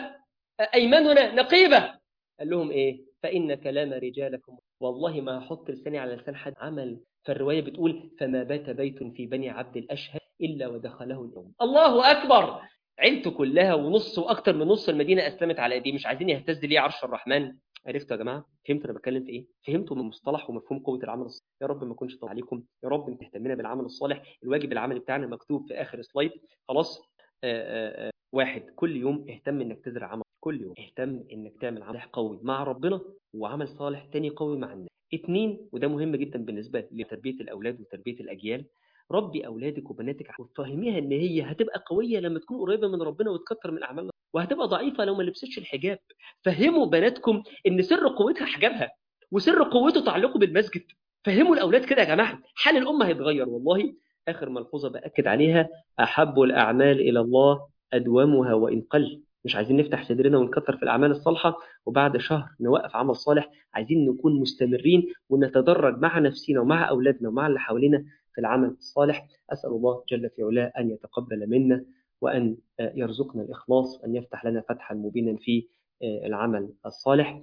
ايمننا نقيبه قال لهم ايه فان كلام رجالكم والله ما هحط لساني على لسان حد عمل فالروايه بتقول فما بات بيت في بني عبد الاشهر الا ودخله اليوم الله اكبر عيلته كلها ونص واكتر من نص المدينه اسلمت على ايديه مش عايزين يهتز ليه عرش الرحمن عرفتوا يا جماعه فهمتوا انا بتكلم في ايه فهمتوا من مصطلح ومفهوم قوه العمل الصالح يا رب ما اكونش طول عليكم يا رب انت تهتمنا بالعمل الصالح الواجب العملي بتاعنا مكتوب في اخر سلايد خلاص آآ آآ واحد كل يوم اهتم انك تزرع عمل كل يوم اهتم انك تعمل عمل قوي مع ربنا وعمل صالح تاني قوي مع الناس اتنين وده مهم جدا بالنسبة لتربية الأولاد وتربية الأجيال ربي أولادك وبناتك وتفهميها إن هي هتبقى قوية لما تكون قريبة من ربنا وتكتر من أعمالها وهتبقى ضعيفة لو ما لبستش الحجاب فهموا بناتكم إن سر قوتها حجابها وسر قوته تعلقه بالمسجد فهموا الأولاد كده يا جماعة حال الأمة هيتغير والله آخر ملحوظة بأكد عليها أحب الأعمال إلى الله أدومها وإن قل مش عايزين نفتح صدرنا ونكتر في الأعمال الصالحة وبعد شهر نوقف عمل صالح عايزين نكون مستمرين ونتدرج مع نفسنا ومع أولادنا ومع اللي حوالينا في العمل الصالح أسأل الله جل في علاه أن يتقبل منا وأن يرزقنا الإخلاص وأن يفتح لنا فتحا مبينا في العمل الصالح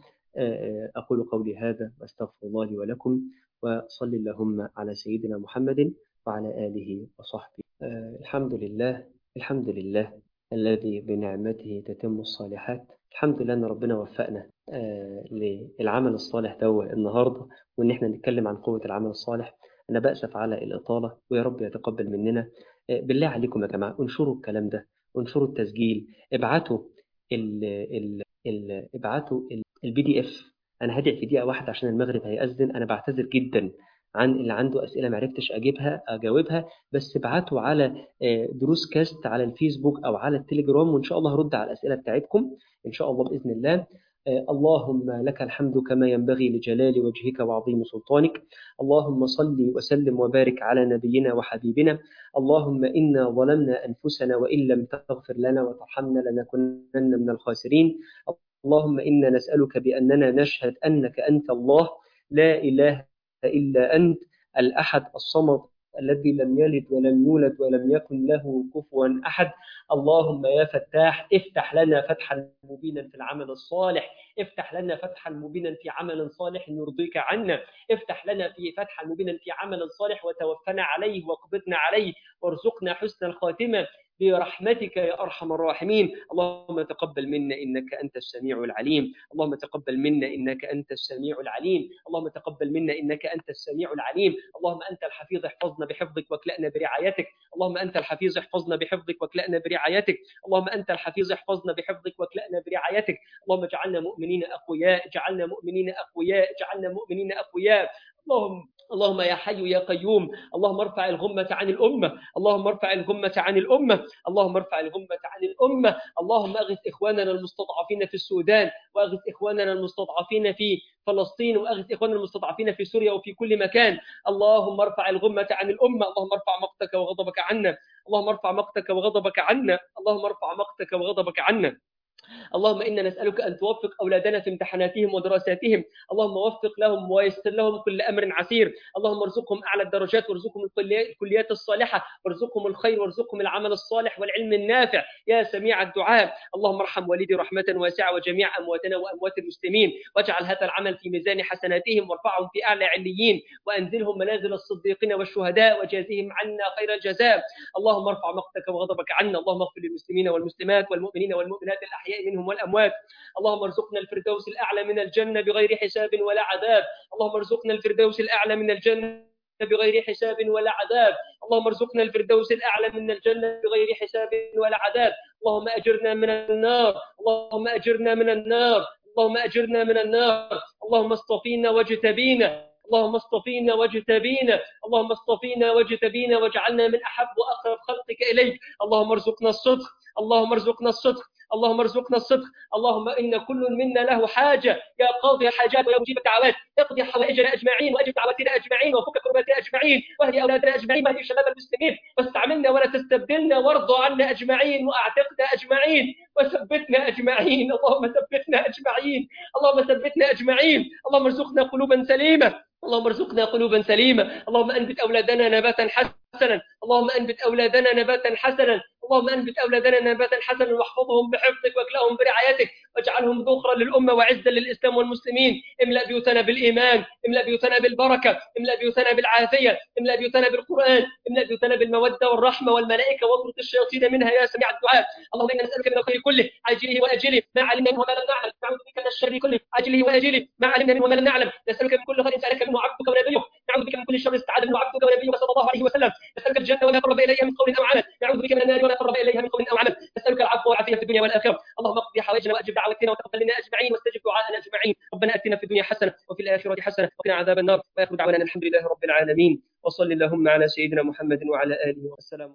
أقول قولي هذا وأستغفر الله لي ولكم وصل اللهم على سيدنا محمد وعلى آله وصحبه الحمد لله الحمد لله الذي بنعمته تتم الصالحات الحمد لله ان ربنا وفقنا آه للعمل الصالح ده النهارده وان احنا نتكلم عن قوه العمل الصالح انا باسف على الاطاله ويا رب يتقبل مننا آه بالله عليكم يا جماعه انشروا الكلام ده انشروا التسجيل ابعتوا ال ال ال ابعتوا البي دي اف انا هدعي في دقيقه واحده عشان المغرب هيأذن انا بعتذر جدا عن اللي عنده اسئله ما عرفتش اجيبها اجاوبها بس ابعتوا على دروس كاست على الفيسبوك او على التليجرام وان شاء الله هرد على الاسئله بتاعتكم ان شاء الله باذن الله اللهم لك الحمد كما ينبغي لجلال وجهك وعظيم سلطانك اللهم صل وسلم وبارك على نبينا وحبيبنا اللهم انا ظلمنا انفسنا وان لم تغفر لنا وترحمنا لنكونن من الخاسرين اللهم انا نسالك باننا نشهد انك انت الله لا اله إلا أنت الأحد الصمد الذي لم يلد ولم يولد ولم يكن له كفوا أحد اللهم يا فتاح افتح لنا فتحا مبينا في العمل الصالح افتح لنا فتحا مبينا في عمل صالح يرضيك عنا افتح لنا في فتحا مبينا في عمل صالح وتوفنا عليه واقبضنا عليه وارزقنا حسن الخاتمة برحمتك يا ارحم الراحمين اللهم تقبل منا انك انت السميع العليم اللهم تقبل منا انك انت السميع العليم اللهم تقبل منا انك انت السميع العليم اللهم انت الحفيظ احفظنا بحفظك واكلأنا برعايتك اللهم انت الحفيظ احفظنا بحفظك واكلأنا برعايتك اللهم انت الحفيظ احفظنا بحفظك واكلأنا برعايتك اللهم اجعلنا مؤمنين اقوياء اجعلنا مؤمنين اقوياء اجعلنا مؤمنين اقوياء اللهم اللهم يا حي يا قيوم اللهم ارفع الغمة عن الأمة اللهم ارفع الغمة عن الأمة اللهم ارفع الغمة عن الأمة اللهم أغث إخواننا المستضعفين في السودان وأغث إخواننا المستضعفين في فلسطين وأغث إخواننا المستضعفين في سوريا وفي كل مكان اللهم ارفع الغمة عن الأمة اللهم ارفع مقتك وغضبك عنا اللهم ارفع مقتك وغضبك عنا اللهم ارفع مقتك وغضبك عنا اللهم إنا نسألك أن توفق أولادنا في امتحاناتهم ودراساتهم اللهم وفق لهم ويسر لهم كل أمر عسير اللهم ارزقهم أعلى الدرجات وارزقهم الكليات الصالحة وارزقهم الخير وارزقهم العمل الصالح والعلم النافع يا سميع الدعاء اللهم ارحم والدي رحمة واسعة وجميع أمواتنا وأموات المسلمين واجعل هذا العمل في ميزان حسناتهم وارفعهم في أعلى عليين وأنزلهم منازل الصديقين والشهداء وجازهم عنا خير الجزاء اللهم ارفع مقتك وغضبك عنا اللهم اغفر للمسلمين والمسلمات والمؤمنين والمؤمنات الأحياء منهم والأموات اللهم ارزقنا الفردوس الأعلى من الجنة بغير حساب ولا عذاب اللهم ارزقنا الفردوس الأعلى من الجنة بغير حساب ولا عذاب اللهم ارزقنا الفردوس الأعلى من الجنة بغير حساب ولا عذاب اللهم أجرنا من النار اللهم أجرنا من النار اللهم أجرنا من النار اللهم اصطفينا واجتبينا اللهم اصطفينا واجتبينا اللهم اصطفينا واجتبينا واجعلنا من أحب وأقرب خلقك إليك اللهم ارزقنا الصدق اللهم ارزقنا الصدق اللهم ارزقنا الصدق اللهم إن كل منا له حاجة يا قاضي الحاجات ويا مجيب الدعوات اقضي حوائجنا أجمعين وأجب دعواتنا أجمعين وفك كرباتنا أجمعين واهدي أولادنا أجمعين واهدي شباب المسلمين واستعملنا ولا تستبدلنا وارضى عنا أجمعين وأعتقنا أجمعين وثبتنا أجمعين اللهم ثبتنا أجمعين اللهم ثبتنا أجمعين اللهم ارزقنا قلوبا سليمة اللهم ارزقنا قلوبا سليمة اللهم أنبت أولادنا نباتا حسنا اللهم أنبت أولادنا نباتا حسنا اللهم أنبت أولادنا نباتا حسنا واحفظهم بحفظك واكلهم برعايتك واجعلهم ذخرا للأمة وعزا للإسلام والمسلمين املأ بيوتنا بالإيمان املأ بيوتنا بالبركة املأ بيوتنا بالعافية املأ بيوتنا بالقرآن املأ بيوتنا بالمودة والرحمة والملائكة واطرد الشياطين منها يا سميع الدعاء اللهم إنا نسألك من الخير كله عاجله وأجله ما علمنا منه وما لم نعلم نعوذ بك من الشر كله عاجله وأجله ما علمنا منه وما لم نعلم نسألك من كل خير سألك منه عبدك ونبيك نعوذ بك من كل شر استعاذ منه عبدك ونبيك صلى الله عليه وسلم نسألك الجنة وما قرب إليها من قول أو عمل نعوذ بك من النار وما قرب إليها من قول أو عمل نسألك العفو والعافية في الدنيا والآخرة اللهم اقضي حوائجنا وأجب دعوتنا وتقبل لنا أجمعين واستجب دعاءنا أجمعين ربنا أتنا في الدنيا حسنة وفي الآخرة حسنة وقنا عذاب النار وآخر دعوانا الحمد لله رب العالمين وصل اللهم على سيدنا محمد وعلى آله وسلم